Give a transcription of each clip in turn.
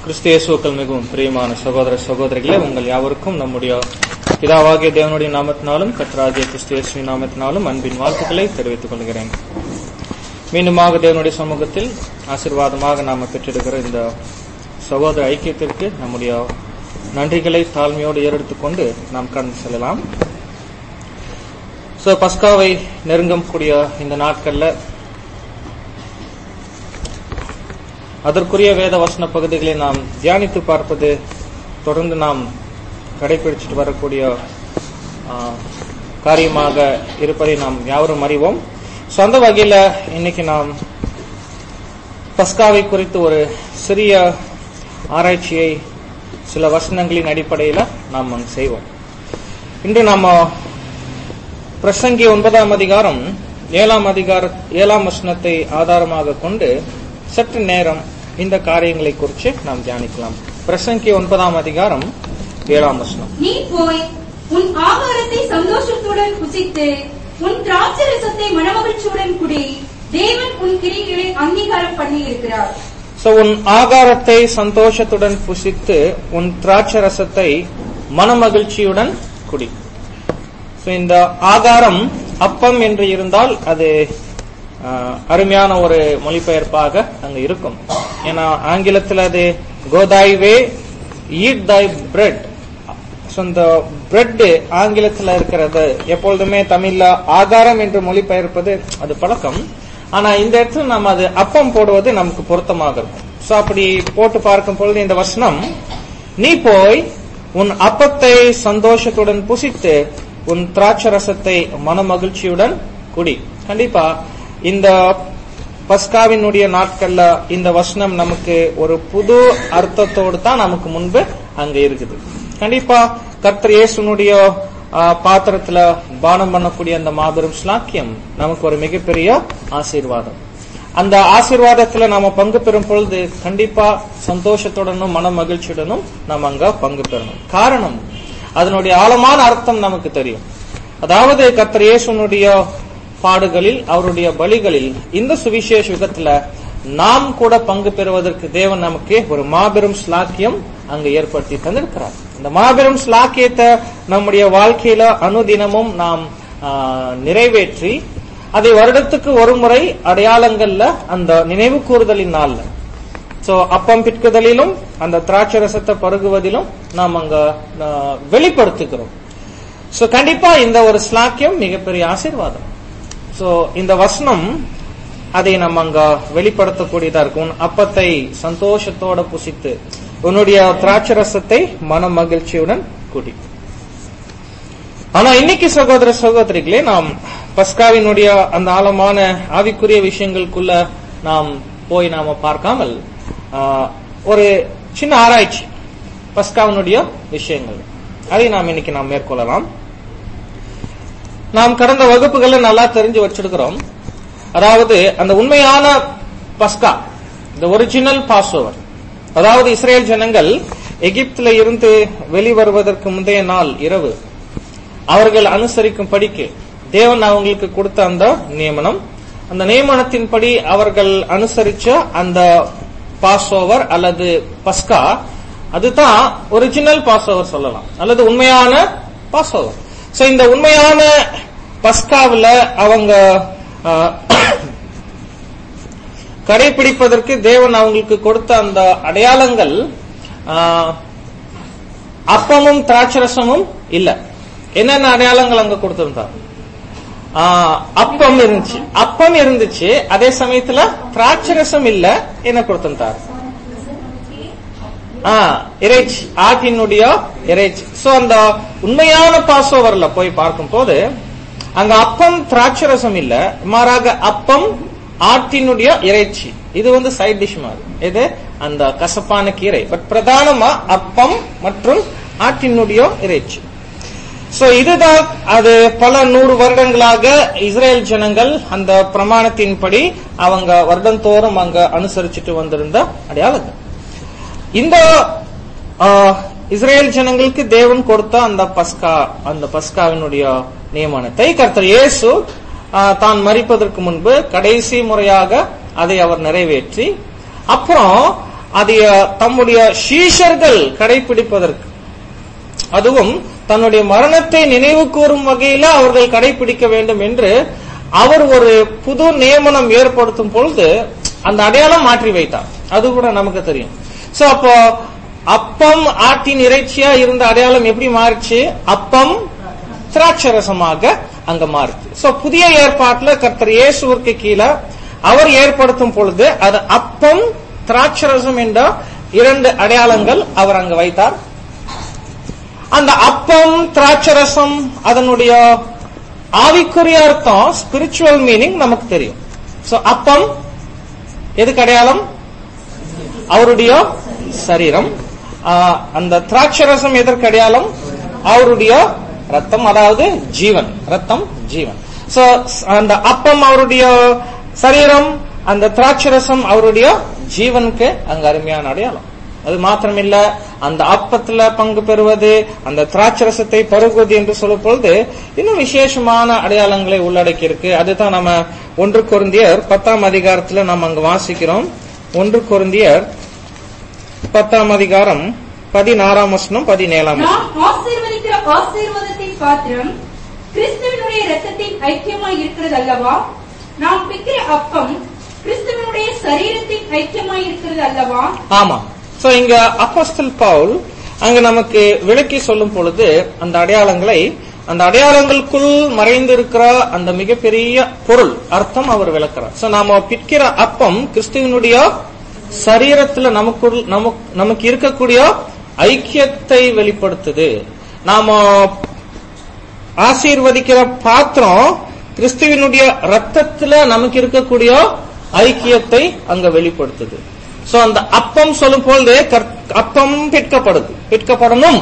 கிறிஸ்து இயேசுக்கள் மிகவும் பிரியமான சகோதர சகோதரிகளே உங்கள் யாவருக்கும் நம்முடைய பிதாவாகிய தேவனுடைய நாமத்தினாலும் கர்த்தராகிய கிறிஸ்து இயேசுவின் நாமத்தினாலும் அன்பின் வாழ்த்துக்களை தெரிவித்துக் கொள்கிறேன் மீண்டுமாக தேவனுடைய சமூகத்தில் ஆசீர்வாதமாக நாம் பெற்றிருக்கிற இந்த சகோதர ஐக்கியத்திற்கு நம்முடைய நன்றிகளை தாழ்மையோடு ஏறெடுத்துக் கொண்டு நாம் கடந்து செல்லலாம் சோ பஸ்காவை நெருங்கும் கூடிய இந்த நாட்கள்ல அதற்குரிய வேத வசன பகுதிகளை நாம் தியானித்து பார்ப்பது தொடர்ந்து நாம் கடைபிடிச்சிட்டு வரக்கூடிய ஆ, காரியமாக இருப்பதை நாம் யாவரும் அறிவோம் So, அந்த வகையில இன்னைக்கு நாம் பஸ்காவை குறித்து ஒரு சிறிய ஆராய்ச்சியை சில வசனங்களின் அடிப்படையில் நாம் அங்கு செய்வோம் இன்று நாம பிரசங்கி ஒன்பதாம் அதிகாரம் ஏழாம் அதிகார ஏழாம் வசனத்தை ஆதாரமாக கொண்டு சற்று நேரம் இந்த காரியங்களை குறித்து நாம் தியானிக்கலாம் பிரசங்கி ஒன்பதாம் அதிகாரம் ஏழாம் வசனம் நீ போய் உன் ஆகாரத்தை சந்தோஷத்துடன் புசித்து உன் திராட்சரசத்தை மனமகிழ்ச்சியுடன் குடி தேவன் உன் கிரிகளை அங்கீகாரம் பண்ணி இருக்கிறார் So, உன் ஆகாரத்தை சந்தோஷத்துடன் புசித்து உன் திராட்சை ரசத்தை மனமகிழ்ச்சியுடன் குடி So, இந்த ஆகாரம் அப்பம் என்று இருந்தால் அது ஆஹ், அருமையான ஒரு மொழிபெயர்ப்பாக அங்க இருக்கும் ஏன்னா ஆங்கிலத்தில் அது go thy way eat thy bread So, இந்த பிரெட் ஆங்கிலத்தில் இருக்கிறது எப்பொழுதுமே தமிழ்ல ஆகாரம் என்று மொழிபெயர்ப்பது அது பழக்கம் ஆனா இந்த இடத்துல நம்ம அது அப்பம் போடுவது நமக்கு பொருத்தமாக இருக்கும் சோ அப்படி போட்டு பார்க்கும் பொழுது இந்த வசனம் நீ போய் உன் அப்பத்தை சந்தோஷத்துடன் புசித்து உன் திராட்சை ரசத்தை மனமகிழ்ச்சியுடன் குடி கண்டிப்பா இந்த பஸ்காவினுடைய நாட்கள்ல இந்த வசனம் நமக்கு ஒரு புது அர்த்தத்தோடு தான் நமக்கு முன்பு அங்க இருக்குது கண்டிப்பா கர்த்தர் இயேசுனுடைய ஆ, பாத்திரத்துல பானம் பண்ணக்கூடிய அந்த மாபெரும் ஸ்லாக்கியம் நமக்கு ஒரு மிகப்பெரிய ஆசீர்வாதம் அந்த ஆசீர்வாதத்துல நாம பங்கு பெறும் பொழுது கண்டிப்பா சந்தோஷத்துடனும் மன மகிழ்ச்சியுடனும் நாம் அங்க பங்கு பெறணும் காரணம் அதனுடைய ஆழமான அர்த்தம் நமக்கு தெரியும் அதாவது கர்த்தர் இயேசுனுடைய பாடுகளில் அவருடைய பலிகளில் இந்த சுவிசேஷ யுகத்துல நாம் கூட பங்கு பெறுவதற்கு தேவன் நமக்கு ஒரு மாபெரும் ஸ்லாக்கியம் அங்கு ஏற்படுத்தி தந்திருக்கிறார் இந்த மாபெரும் ஸ்லாக்கியத்தை நம்முடைய வாழ்க்கையில அனுதினமும் நாம் ஆ, நிறைவேற்றி அதை வருடத்துக்கு ஒரு முறை அடையாளங்கள்ல அந்த நினைவு கூறுதலின் நாள்ல சோ அப்பம் பிற்குதலிலும் அந்த திராட்சை ரசத்தை பருகுவதிலும் நாம் அங்க ஆ, வெளிப்படுத்துகிறோம் சோ கண்டிப்பா இந்த ஒரு ஸ்லாக்கியம் மிகப்பெரிய ஆசீர்வாதம் சோ இந்த வசனம் அதை நம்ம அங்க வெளிப்படுத்தக்கூடியதா இருக்கும் உன் அப்பத்தை சந்தோஷத்தோட புசித்து உன்னுடைய திராட்சை ரசத்தை மன மகிழ்ச்சியுடன் குடி ஆனா இன்னைக்கு சகோதர சகோதரிகளே நாம் பஸ்காவினுடைய அந்த ஆழமான ஆவிக்குரிய விஷயங்களுக்குள்ள நாம் போய் நாம பார்க்காமல் ஆ, ஒரு சின்ன ஆராய்ச்சி பஸ்காவினுடைய விஷயங்கள் அதை நாம் இன்னைக்கு நாம் மேற்கொள்ளலாம் நாம் கடந்த வகுப்புகளை நல்லா தெரிஞ்சு வச்சிருக்கிறோம் அதாவது அந்த உண்மையான பஸ்கா இந்த ஒரிஜினல் பாஸ் ஓவர் அதாவது இஸ்ரேல் ஜனங்கள் எகிப்துல இருந்து வெளிவருவதற்கு முந்தைய நாள் இரவு அவர்கள் அனுசரிக்கும் படிக்கு தேவன் அவங்களுக்கு கொடுத்த அந்த நியமனம் அந்த நியமனத்தின்படி அவர்கள் அனுசரிச்ச அந்த பாஸ் ஓவர் அல்லது பஸ்கா அதுதான் ஒரிஜினல் பாஸ் ஓவர் சொல்லலாம் அல்லது உண்மையான பாஸ் ஓவர் சோ இந்த உண்மையான பஸ்காவில் அவங்க ஆ, கடைபிடிப்பதற்கு தேவன் அவங்களுக்கு கொடுத்த அந்த அடையாளங்கள் ஆ, அப்பமும் திராட்சரசமும் இல்ல என்னென்ன அடையாளங்கள் அங்க கொடுத்திருந்தார் ஆ, அப்பம் இருந்துச்சு அப்பம் இருந்துச்சு அதே சமயத்துல திராட்சரசம் இல்ல என்ன கொடுத்திருந்தார் ஆ, இறைச்சி ஆட்டினுடைய இறைச்சி சோ அந்த உண்மையான பாசோவர்ல போய் பார்க்கும் போது அங்க அப்பம் திராட்சரசம் இல்ல மாறாக அப்பம் ஆட்டினுடைய இறைச்சி இது வந்து சைட் டிஷ் மாதிரி இது அந்த கசப்பான கீரை பட் பிரதானமா அப்பம் மற்றும் ஆட்டினுடைய இறைச்சி சோ இதுதான் அது பல நூறு வருடங்களாக இஸ்ரேல் ஜனங்கள் அந்த பிரமாணத்தின்படி அவங்க வருடந்தோறும் அங்க அனுசரிச்சுட்டு வந்திருந்த அடையாளங்கள் இந்த ஆ, இஸ்ரேல் ஜனங்களுக்கு தேவன் கொடுத்த அந்த பஸ்கா அந்த பஸ்காவினுடைய நியமனத்தை கர்த்தர் இயேசு ஆ, தான் மறிப்பதற்கு முன்பு கடைசி முறையாக அதை அவர் நிறைவேற்றி அப்புறம் அதை தம்முடைய சீஷர்கள் கடைபிடிப்பதற்கு அதுவும் தன்னுடைய மரணத்தை நினைவு கூறும் வகையில அவர்கள் கடைபிடிக்க வேண்டும் என்று அவர் ஒரு புது நியமனம் ஏற்படுத்தும் பொழுது அந்த அடையாளம் மாற்றி வைத்தார் அது கூட நமக்கு தெரியும் சோ அப்போ அப்பம் ஆட்டின் இறைச்சியா இருந்த அடையாளம் எப்படி மாறிச்சு அப்பம் திராட்சரசமாக அங்க மாறுச்சு சோ புதிய ஏற்பாட்டுல கர்த்தர் இயேசுவிற்கு கீழே அவர் ஏற்படுத்தும் பொழுது அது அப்பம் திராட்சரசம் என்ற இரண்டு அடையாளங்கள் அவர் அங்க வைத்தார் அந்த அப்பம் திராட்சரசம் அதனுடைய ஆவிக்குரிய அர்த்தம் ஸ்பிரிச்சுவல் மீனிங் நமக்கு தெரியும் சோ அப்பம் எதுக்கு அடையாளம் அவருடைய சரீரம் ஆஹ், அந்த திராட்சரசம் எதற்கு அடையாளம் அவருடைய ரத்தம் அதாவது ஜீவன் ரத்தம் ஜீவன் சோ அந்த அப்பம் அவருடைய சரீரம் அந்த திராட்சரசம் அவருடைய ஜீவனுக்கு அங்க அருமையான அடையாளம் அது மாத்திரமில்ல அந்த அப்பத்துல பங்கு பெறுவது அந்த திராட்சரசத்தை பருகுவது என்று சொல்லும் பொழுது இன்னும் விசேஷமான அடையாளங்களை உள்ளடக்கி இருக்கு அதுதான் நம்ம ஒன்று கொருந்தியர் பத்தாம் அதிகாரத்துல நம்ம அங்க வாசிக்கிறோம் ஒன்று கொருந்தியர் பத்தாம் அதிகாரம் பதினாறாம் வசனம் பதினேழாம் வசனம் நாம் ஆசீர்வதிக்கிற ஆசீர்வாதத்தின் பாத்திரம் கிறிஸ்துவனுடைய ரத்தத்தின் ஐக்கியமாய் இருக்கிறது அல்லவா நாம் பிக்கிற அப்பம் கிறிஸ்துவனுடைய சரீரத்தின் ஐக்கியமாய் இருக்கிறது அல்லவா ஆமா சோ இங்க அப்போஸ்தல் பவுல் அங்க நமக்கு விளக்கி சொல்லும் பொழுது அந்த அடையாளங்களை அந்த அடையாளங்களுக்குள் மறைந்திருக்கிற அந்த மிகப்பெரிய பொருள் அர்த்தம் அவர் விளக்குறார் சோ நாம பிற்கிற அப்பம் கிறிஸ்துவனுடைய சரீரத்துல நமக்குள் நமக்கு நமக்கு இருக்கக்கூடிய ஐக்கியத்தை வெளிப்படுத்துது நாம ஆசீர்வதிக்கிற பாத்திரம் கிறிஸ்துவினுடைய ரத்தத்துல நமக்கு இருக்கக்கூடிய ஐக்கியத்தை அங்க வெளிப்படுத்துது சோ அந்த அப்பம் சொல்லும் பொழுது கர்- அப்பம் பிற்கப்படுது பிற்கப்படணும்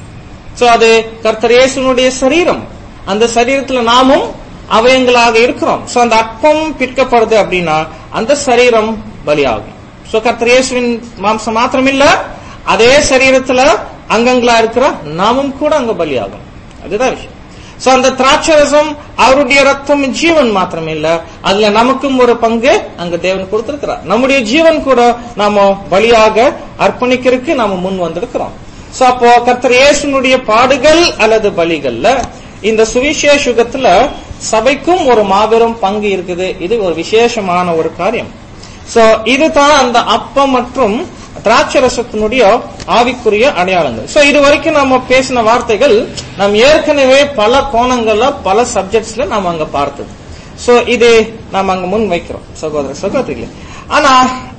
சோ அது கர்த்தர் இயேசுனுடைய சரீரம் அந்த சரீரத்துல நாமும் அவயங்களாக இருக்கிறோம் சோ அந்த அப்பம் பிற்கப்படுது அப்படின்னா அந்த சரீரம் பலியாகும் சோ கர்த்தர் இயேசுவின் மாம்சம் மாத்திரம் இல்ல அதே சரீரத்துல அங்கங்களா இருக்கிற நாமும் கூட அங்க பலியாகும் அதுதான் விஷயம் சோ அந்த திராட்சரசம் அவருடைய ரத்தம் ஜீவன் மாத்திரம் இல்ல அதுல நமக்கும் ஒரு பங்கு அங்க தேவன் கொடுத்திருக்கிறார் நம்முடைய ஜீவன் கூட நாம பலியாக அர்ப்பணிக்கிறதுக்கு நாம முன் வந்திருக்கிறோம் சோ அப்போ கர்த்தர் இயேசுனுடைய பாடுகள் அல்லது பலிகள்ல இந்த சுவிசேஷ யுகத்துல சபைக்கும் ஒரு மாபெரும் பங்கு இருக்குது இது ஒரு விசேஷமான ஒரு காரியம் சோ இதுதான் அந்த அப்பம் மற்றும் திராட்சரசத்தினுடைய ஆவிக்குரிய அடையாளங்கள் சோ இது வரைக்கும் நம்ம பேசின வார்த்தைகள் நாம் ஏற்கனவே பல கோணங்கள்ல பல சப்ஜெக்ட்ஸ்ல நாம அங்க பார்த்தது சோ இது நாம அங்க முன் வைக்கிறோம் சகோதர சகோதரிகளே ஆனா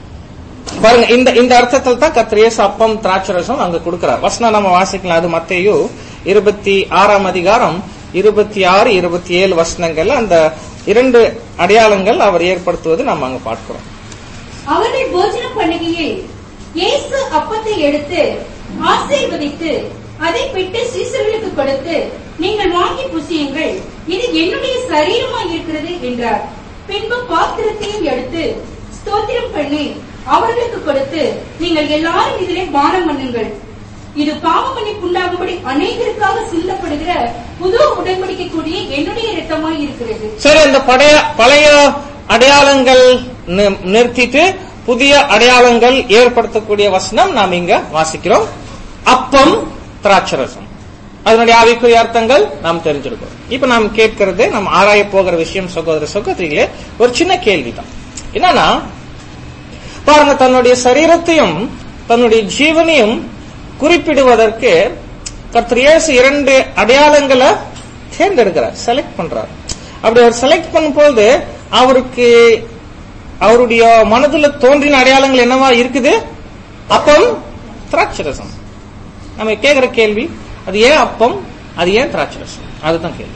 பாருங்க இந்த இந்த அர்த்தத்தில் தான் கத்திரியேசு அப்பம் திராட்சரசம் அங்க கொடுக்கிறார் வசனம் நம்ம வாசிக்கலாம் அது மத்தேயு இருபத்தி ஆறாம் அதிகாரம் இருபத்தி ஆறு இருபத்தி ஏழு வசனங்கள்ல அந்த இரண்டு அடையாளங்கள் அவர் ஏற்படுத்துவது நம்ம அங்க பார்க்கிறோம் அவர்கள் போஜன பண்டிகையில் இயேசு அப்பத்தை எடுத்து ஆசீர்வதித்து அதை பிட்டு சீசர்களுக்கு கொடுத்து நீங்கள் வாங்கி புசியுங்கள் இது என்னுடைய சரீரமாய் இருக்கிறது என்றார் பின்பு பாத்திரத்தையும் எடுத்து ஸ்தோத்திரம் பண்ணி அவர்களுக்கு கொடுத்து நீங்கள் எல்லாரும் இதிலே பானம் பண்ணுங்கள் இது பாவ மன்னிப்புண்டாகும்படி அநேகருக்காக சிந்தப்படுகிற புது உடன்படிக்கக்கூடிய என்னுடைய இரத்தமாய் இருக்கிறது சரி இந்த பழைய பழைய அடையாளங்கள் நி- நிறுத்திட்டு புதிய அடையாளங்கள் ஏற்படுத்தக்கூடிய வசனம் நாம் இங்க வாசிக்கிறோம் அப்பம் திராட்சரசம் அதனுடைய ஆவிக்குரிய அர்த்தங்கள் நாம் தெரிஞ்சிருக்கிறோம் இப்ப நாம் கேட்கிறது நாம் ஆராய போகிற விஷயம் சகோதர சகோதரிகளே ஒரு சின்ன கேள்விதான் என்னன்னா பாருங்க தன்னுடைய சரீரத்தையும் தன்னுடைய ஜீவனையும் குறிப்பிடுவதற்கு கர்த்தர் இயேசு இரண்டு அடையாளங்களை தேர்ந்தெடுக்கிறார் செலக்ட் பண்றார் அப்படி அவர் செலக்ட் பண்ணும்போது அவருக்கு அவருடைய மனதுல தோன்றின அடையாளங்கள் என்னவா இருக்குது அப்பம் திராட்சரசம் நம்ம கேட்கிற கேள்வி அது ஏன் அப்பம் அது ஏன் திராட்சரசம் அதுதான் கேள்வி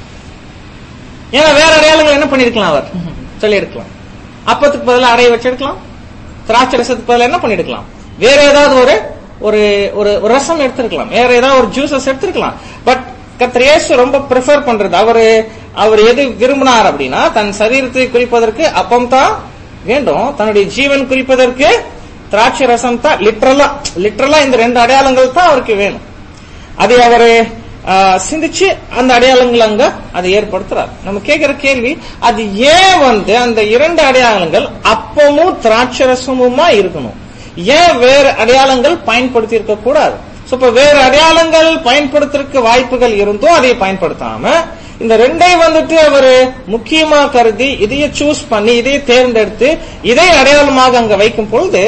ஏன்னா வேற அடையாளங்கள் என்ன பண்ணிருக்கலாம் அவர் சொல்லி இருக்கலாம் அப்பத்துக்கு பதிலா அடைய வச்சிருக்கலாம் திராட்சை ரசத்துக்கு பதிலா என்ன பண்ணிருக்கலாம் வேற ஏதாவது ஒரு ஒரு ஒரு ஒரு ரசம் எடுத்திருக்கலாம் வேற ஏதாவது ஒரு ஜூசஸ் எடுத்திருக்கலாம் பட் கர்த்தர் இயேசு ரொம்ப ப்ரிஃபர் பண்றது அவரு அவர் எது விரும்பினார் அப்படின்னா தன் சரீரத்தை குறிப்பதற்கு அப்பம் தான் வேண்டும் தன்னுடைய ஜீவன் குறிப்பதற்கு திராட்சை ரசம் தான் லிட்ரலா லிட்ரலா இந்த ரெண்டு அடையாளங்கள் தான் அவருக்கு வேணும் அதை அவரு ஆ, சிந்திச்சு அந்த அடையாளங்கள் அங்க அதை ஏற்படுத்துறார் நம்ம கேட்கிற கேள்வி அது ஏன் வந்து அந்த இரண்டு அடையாளங்கள் அப்பமும் திராட்சரசமுமா இருக்கணும் ஏன் வேறு அடையாளங்கள் பயன்படுத்தி இருக்க கூடாது So, இப்ப வேறு அடையாளங்கள் பயன்படுத்திருக்க வாய்ப்புகள் இருந்தும் அதை பயன்படுத்தாம இந்த ரெண்டை வந்துட்டு அவர் முக்கியமா கருதி இதையே சூஸ் பண்ணி இதையே தேர்ந்தெடுத்து இதை அடையாளமாக அங்க வைக்கும் பொழுது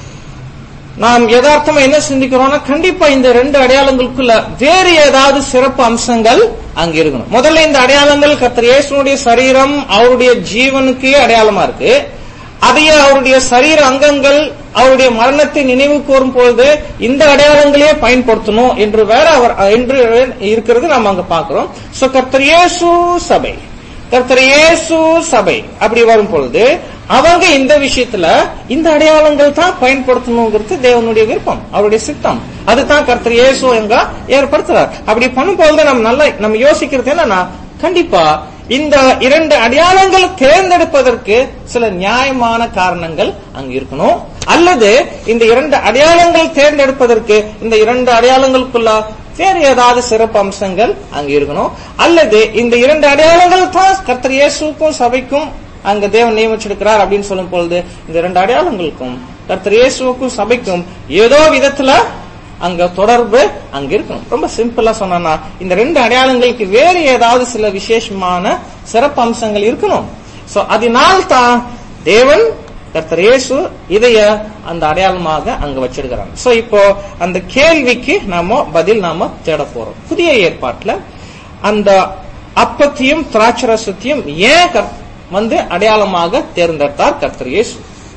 நாம் யதார்த்தமா என்ன சிந்திக்கிறோம்னா கண்டிப்பா இந்த ரெண்டு அடையாளங்களுக்குள்ள வேறு ஏதாவது சிறப்பு அம்சங்கள் அங்க இருக்கணும் முதல்ல இந்த அடையாளங்கள் கர்த்தர் இயேசுனுடைய சரீரம் அவருடைய ஜீவனுக்கே அடையாளமா இருக்கு அதையே அவருடைய சரீர அங்கங்கள் அவருடைய மரணத்தை நினைவு கூறும் பொழுது இந்த அடையாளங்களையே பயன்படுத்தணும் என்று வேற அவர் என்று இருக்கிறது நாம் அங்க பார்க்கிறோம் சோ கர்த்தர் இயேசு சபை கர்த்தர் இயேசு சபை அப்படி வரும் பொழுது அவங்க இந்த விஷயத்துல இந்த அடையாளங்கள் தான் பயன்படுத்தணுங்கிறது தேவனுடைய விருப்பம் அவருடைய சித்தம் அதுதான் கர்த்தர் இயேசு எங்க ஏற்படுத்துறார் அப்படி பண்ணும்போது நம்ம நல்லா நம்ம யோசிக்கிறது என்னன்னா கண்டிப்பா இந்த இரண்டு அடையாளங்கள் தேர்ந்தெடுப்பதற்கு சில நியாயமான காரணங்கள் அங்க இருக்கணும் அல்லது இந்த இரண்டு அடையாளங்கள் தேர்ந்தெடுப்பதற்கு இந்த இரண்டு அடையாளங்களுக்குள்ள வேறு ஏதாவது சிறப்பு அம்சங்கள் அங்க இருக்கணும் அல்லது இந்த இரண்டு அடையாளங்கள் தான் கர்த்தர் இயேசுக்கும் சபைக்கும் அங்க தேவன் நியமிச்சிருக்கிறார் அப்படின்னு சொல்லும் பொழுது இந்த இரண்டு அடையாளங்களுக்கும் கர்த்தர் இயேசுக்கும் சபைக்கும் ஏதோ விதத்துல அங்க தொடர்பு அங்க இருக்கணும் ரொம்ப சிம்பிளா சொன்னா இந்த ரெண்டு அடையாளங்களுக்கு வேறு ஏதாவது சில விசேஷமான சிறப்பு அம்சங்கள் இருக்கணும் சோ அதனால் தான் தேவன் கர்த்தர் இயேசு இதைய அந்த அடையாளமாக அங்க வச்சிருக்கிறாங்க சோ இப்போ அந்த கேள்விக்கு நாம பதில் நாம தேட போறோம் புதிய ஏற்பாட்டுல அந்த அப்பத்தையும் திராட்சரசத்தையும் ஏன் கர்த்- வந்து அடையாளமாக தேர்ந்தெடுத்தார் கர்த்தர் இயேசு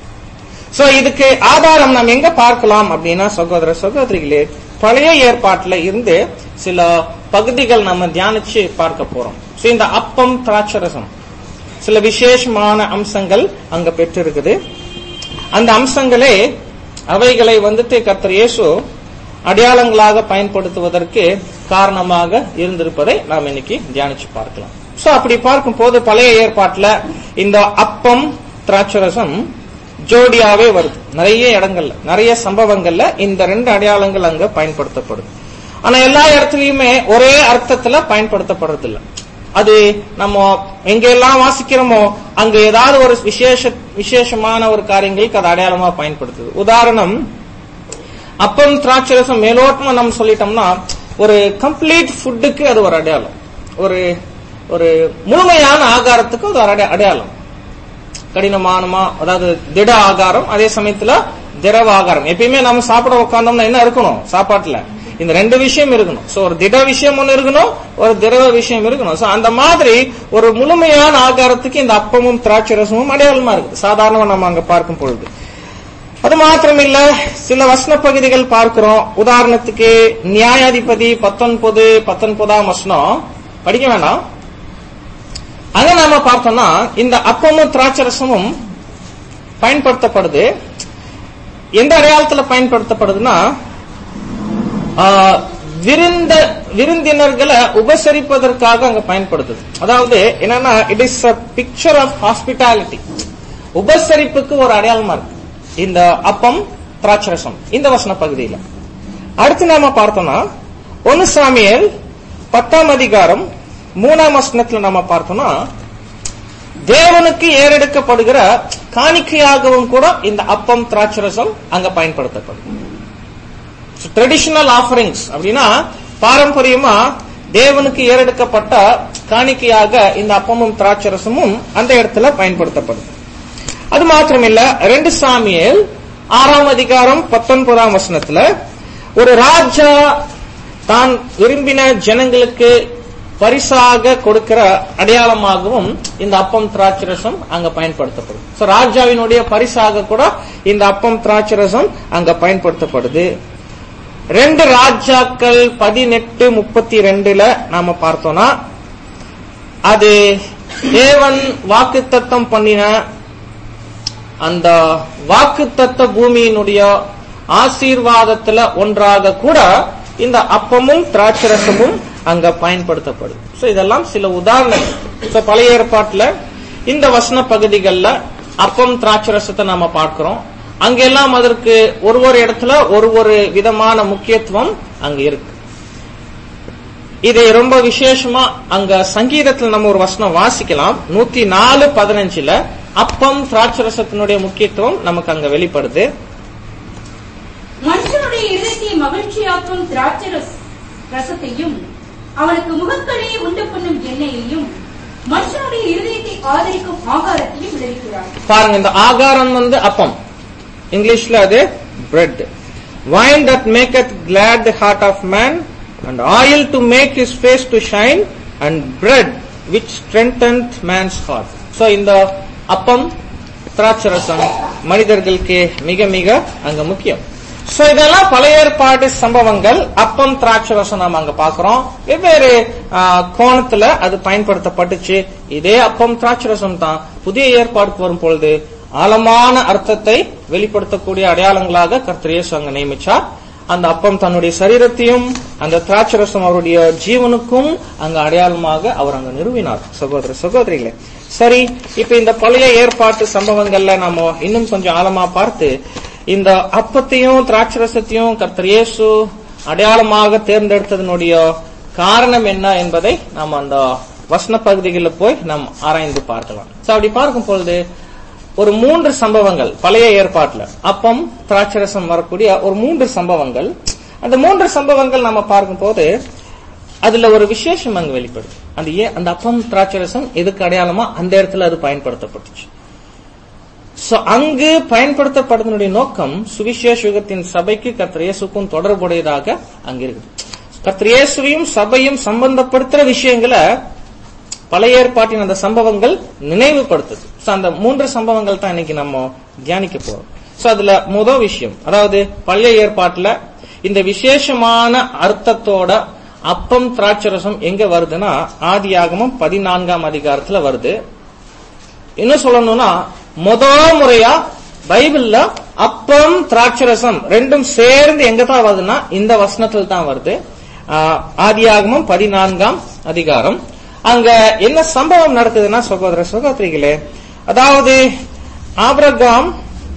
சோ இதுக்கு ஆதாரம் நாம் எங்க பார்க்கலாம் அப்படின்னா சகோதர சகோதரிகளே பழைய ஏற்பாட்டுல இருந்து சில பகுதிகள் நம்ம தியானிச்சு பார்க்க போறோம் சோ இந்த அப்பம் திராட்சரசம் சில விசேஷமான அம்சங்கள் அங்க பெற்றிருக்குது அந்த அம்சங்களே அவைகளை வந்துட்டு கர்த்தர் இயேசு அடையாளங்களாக பயன்படுத்துவதற்கு காரணமாக இருந்திருப்பதை நாம் இன்னைக்கு தியானிச்சு பார்க்கலாம் சோ அப்படி பார்க்கும் போது பழைய ஏற்பாட்டுல இந்த அப்பம் திராட்சரசம் ஜோடியாவே வருது நிறைய இடங்கள்ல நிறைய சம்பவங்கள்ல இந்த ரெண்டு அடையாளங்கள் அங்க பயன்படுத்தப்படுது ஆனா எல்லா இடத்துலயுமே ஒரே அர்த்தத்துல பயன்படுத்தப்படுறது இல்ல அது நம்ம எங்கெல்லாம் வாசிக்கிறோமோ அங்க ஏதாவது ஒரு விசேஷ விசேஷமான ஒரு காரியங்களுக்கு அது அடையாளமா பயன்படுத்துது உதாரணம் அப்பம் திராட்சரசம் மேலோட்டமா நம்ம சொல்லிட்டோம்னா ஒரு கம்ப்ளீட் ஃபுட்டுக்கு அது ஒரு அடையாளம் ஒரு ஒரு முழுமையான ஆகாரத்துக்கு அது ஒரு அடைய- அடையாளம் கடினமானமா அதாவது திட ஆகாரம் அதே சமயத்துல திரவ ஆகாரம் எப்பயுமே நம்ம சாப்பிட உட்கார்ந்தோம்னா என்ன இருக்கணும் சாப்பாட்டுல இந்த ரெண்டு விஷயம் இருக்கணும் சோ ஒரு திட விஷயம் ஒண்ணு இருக்கணும் ஒரு திரவ விஷயம் இருக்கணும் சோ அந்த மாதிரி ஒரு முழுமையான ஆகாரத்துக்கு இந்த அப்பமும் திராட்சை ரசமும் அடையாளமா இருக்கு சாதாரணமா நம்ம அங்க பார்க்கும் பொழுது அது மாத்திரமில்ல சில வசன பகுதிகள் பார்க்கிறோம் உதாரணத்துக்கு நியாயாதிபதி பத்தொன்பது பத்தொன்பதாம் வசனம் படிக்க வேண்டாம் அங்க நாம பார்த்தோம்னா இந்த அப்பமும் திராட்சரசமும் பயன்படுத்தப்படுது எந்த அடையாளத்துல பயன்படுத்தப்படுதுன்னா ஆ, விருந்த விருந்தினர்களை உபசரிப்பதற்காக அங்க பயன்படுத்துது அதாவது என்னன்னா it is a picture of hospitality உபசரிப்புக்கு ஒரு அடையாளமா இருக்கு இந்த அப்பம் திராட்சரசம் இந்த வசன பகுதியில அடுத்து நாம பார்த்தோம்னா ஒன்னு சாமியல் பத்தாம் அதிகாரம் மூணாம் வசனத்துல நாம பார்த்தோம்னா தேவனுக்கு ஏறெடுக்கப்படுகிற காணிக்கையாகவும் கூட இந்த அப்பம் திராட்சரசம் அங்க பயன்படுத்தப்படும் ட்ரெடிஷனல் ஆஃபரிங்ஸ் அப்படின்னா பாரம்பரியமா தேவனுக்கு ஏறெடுக்கப்பட்ட காணிக்கையாக இந்த அப்பமும் திராட்சரசமும் அந்த இடத்துல பயன்படுத்தப்படும் அது மாத்திரமில்ல ரெண்டு சாமியல் ஆறாம் அதிகாரம் பத்தொன்பதாம் வசனத்துல ஒரு ராஜா தான் விரும்பின ஜனங்களுக்கு பரிசாக கொடுக்கிற அடையாளமாகவும் இந்த அப்பம் திராட்சரசம் அங்க பயன்படுத்தப்படும் சோ ராஜாவினுடைய பரிசாக கூட இந்த அப்பம் திராட்சரசம் அங்க பயன்படுத்தப்படுது ரெண்டு ராஜாக்கள் பதினெட்டு முப்பத்தி ரெண்டுல நாம பார்த்தோம்னா அது தேவன் வாக்குத்தத்தம் பண்ணின அந்த வாக்குத்தத்த பூமியினுடைய ஆசீர்வாதத்துல ஒன்றாக கூட இந்த அப்பமும் திராட்சரசமும் அங்க பயன்படுத்தப்படும் சோ இதெல்லாம் சில உதாரணங்கள் சோ பழைய ஏற்பாட்டுல இந்த வசன பகுதிகள்ல அப்பம் திராட்சரசத்தை நாம பார்க்கிறோம் அங்கெல்லாம் அதற்கு ஒரு ஒரு இடத்துல ஒரு ஒரு விதமான முக்கியத்துவம் அங்க இருக்கு இதை ரொம்ப விசேஷமா அங்க சங்கீதத்துல நம்ம ஒரு வசனம் வாசிக்கலாம் நூத்தி நாலு பதினஞ்சுல அப்பம் திராட்சரசத்தினுடைய முக்கியத்துவம் நமக்கு அங்க வெளிப்படுது மகிழ்ச்சியாக்கும் திராட்சை ரஸ்- ரசத்தையும் அவனுக்கு முகக்களையை உண்டு பண்ணும் எண்ணெயையும் மனுஷனுடைய இருதயத்தை ஆதரிக்கும் ஆகாரத்தையும் விளைவிக்கிறார் பாருங்க இந்த ஆகாரம் வந்து அப்பம் இங்கிலீஷ்ல அது bread wine that maketh glad the heart of man and oil to make his face to shine and bread which strengthened man's heart so இந்த அப்பம் திராட்சரசம் மனிதர்களுக்கு மிக மிக அங்க முக்கியம் சோ இதெல்லாம் பழைய ஏற்பாடு சம்பவங்கள் அப்பம் திராட்சரசம் நாம அங்க பாக்குறோம் வெவ்வேறு ஆ, கோணத்துல அது பயன்படுத்தப்பட்டுச்சு இதே அப்பம் திராட்சரசம் தான் புதிய ஏற்பாடுக்கு வரும் பொழுது ஆழமான அர்த்தத்தை வெளிப்படுத்தக்கூடிய அடையாளங்களாக கர்த்தர் இயேசு அங்க நியமிச்சார் அந்த அப்பம் தன்னுடைய சரீரத்தையும் அந்த திராட்சரசம் அவருடைய ஜீவனுக்கும் அங்க அடையாளமாக அவர் அங்க நிறுவினார் சகோதர சகோதரிகளே சரி இப்ப இந்த பழைய ஏற்பாட்டு சம்பவங்கள்ல நாம இன்னும் கொஞ்சம் ஆழமா பார்த்து இந்த அப்பத்தையும் திராட்சரசத்தையும் கர்த்தர் இயேசு அடையாளமாக தேர்ந்தெடுத்ததனுடைய காரணம் என்ன என்பதை நாம் அந்த வசன பகுதிகளில் போய் நாம் ஆராய்ந்து பார்க்கலாம் சோ அப்படி பார்க்கும் பொழுது ஒரு மூன்று சம்பவங்கள் பழைய ஏற்பாட்டுல அப்பம் திராட்சரசம் வரக்கூடிய ஒரு மூன்று சம்பவங்கள் அந்த மூன்று சம்பவங்கள் நம்ம பார்க்கும் போது அதுல ஒரு விசேஷம் அங்க வெளிப்படுது அந்த ஏன் அந்த அப்பம் திராட்சரசம் எதுக்கு அடையாளமா அந்த இடத்துல அது பயன்படுத்தப்பட்டுச்சு சோ அங்கு பயன்படுத்தப்படுவதனுடைய நோக்கம் சுவிசேஷ யுகத்தின் சபைக்கு கர்த்தர் இயேசுக்கும் தொடர்புடையதாக அங்க இருக்குது கர்த்தர் இயேசுவையும் சபையும் சம்பந்தப்படுத்துற விஷயங்களை பழைய ஏற்பாட்டின் அந்த சம்பவங்கள் நினைவுபடுத்துது சோ அந்த மூன்று சம்பவங்கள் தான் இன்னைக்கு நம்ம தியானிக்க போறோம் சோ அதுல முதல் விஷயம் அதாவது பழைய ஏற்பாட்டுல இந்த விசேஷமான அர்த்தத்தோட அப்பம் திராட்சரசம் எங்க வருதுன்னா ஆதியாகமம் பதினான்காம் அதிகாரத்துல வருது என்ன சொல்லணும்னா முத முறையா பைபிள்ல அப்பம் திராட்சரசம் ரெண்டும் சேர்ந்து எங்க தான் வருதுன்னா இந்த வசனத்தில் தான் வருது ஆஹ், ஆதியாகமம் பதினான்காம் அதிகாரம் அங்க என்ன சம்பவம் நடக்குதுன்னா சகோதர சகோதரிகளே அதாவது ஆபிரகாம்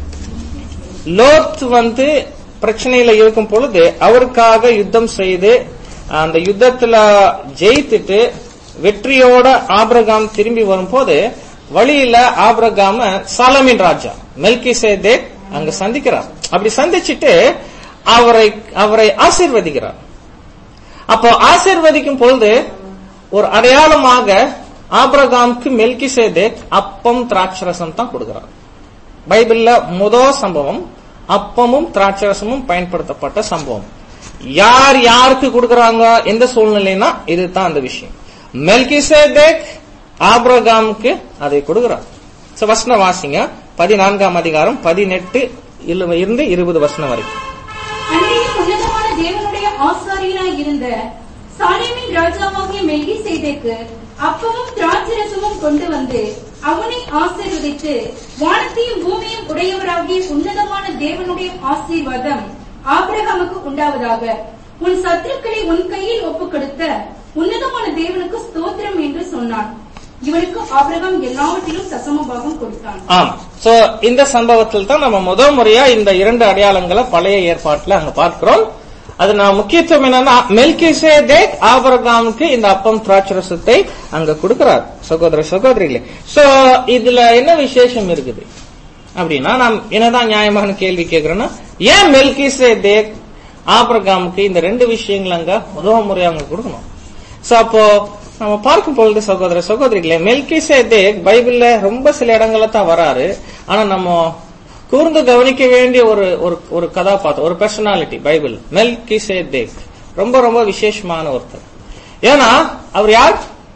லோத் வந்து பிரச்சனையில இருக்கும் பொழுது அவருக்காக யுத்தம் செய்து அந்த யுத்தத்துல ஜெயித்துட்டு வெற்றியோட ஆபிரகாம் திரும்பி வரும்போது வழியில ஆபிரகாம சாலமின் ராஜா மெல்கி அங்க சந்திக்கிறார் அப்படி சந்திச்சிட்டு அவரை அவரை ஆசீர்வதிக்கிறார் அப்போ ஆசீர்வதிக்கும் பொழுது ஒரு அடையாளமாக ஆபிரகாமுக்கு மெல்கி அப்பம் திராட்சரசம் தான் கொடுக்கிறார் பைபிள்ல முதல் சம்பவம் அப்பமும் திராட்சரசமும் பயன்படுத்தப்பட்ட சம்பவம் யார் யாருக்கு கொடுக்கறாங்க எந்த சூழ்நிலைனா இதுதான் அந்த விஷயம் மெல்கிசேதேக் ஆபிரகாமுக்கு அதை கொடுக்கிறார் So, வசனம் வாசிங்க பதினான்காம் அதிகாரம் பதினெட்டு இல்ல- இருந்து இருபது வசனம் வரைக்கும் அன்றைய உன்னதமான தேவனுடைய ஆசாரியனாய் இருந்த சாலேமின் ராஜாவாகிய மெல்கி செய்தேக்கு அப்பமும் திராட்சரசமும் கொண்டு வந்து அவனை ஆசீர்வதித்து வானத்தையும் பூமியும் உடையவராகிய உன்னதமான தேவனுடைய ஆசீர்வாதம் ஆபிரகாமுக்கு உண்டாவதாக உன் சத்துருக்களை உன் கையில் ஒப்புக் கொடுத்த உன்னதமான தேவனுக்கு ஸ்தோத்திரம் என்று சொன்னான் இவனுக்கு ஆபிரகாம் எல்லாவற்றிலும் தசமபாகம் கொடுத்தான் ஆமா சோ இந்த சம்பவத்தில் தான் நம்ம முதல் முறையா இந்த இரண்டு அடையாளங்களை பழைய ஏற்பாட்டுல அங்க பார்க்கிறோம் அது நான் முக்கியத்துவம் என்னன்னா மெல்கிசேதேக் ஆபரகாமுக்கு இந்த அப்பம் திராட்சரசத்தை அங்க கொடுக்கிறார் சகோதர சகோதரிகளே சோ இதுல என்ன விசேஷம் இருக்குது அப்படின்னா நாம் என்னதான் நியாயமான கேள்வி கேட்கிறோம்னா ஏன் மெல்கிசேதேக் ஆபரகாமுக்கு இந்த ரெண்டு விஷயங்கள் அங்க முதல் முறையா அங்க கொடுக்கணும் சோ அப்போ நம்ம பார்க்கும் பொழுது சகோதர சகோதரிகளே மெல்கிசேதேக் பைபிள்ல ரொம்ப சில இடங்கள்ல தான் வராரு ஆனா நம்ம கூர்ந்து கவனிக்க வேண்டிய ஒரு ஒரு ஒரு கதாபாத்திரம் ஒரு பர்சனாலிட்டி பைபிள் மெல்கிசேதேக் ரொம்ப ரொம்ப விசேஷமான ஒருத்தர் ஏன்னா அவர் யார்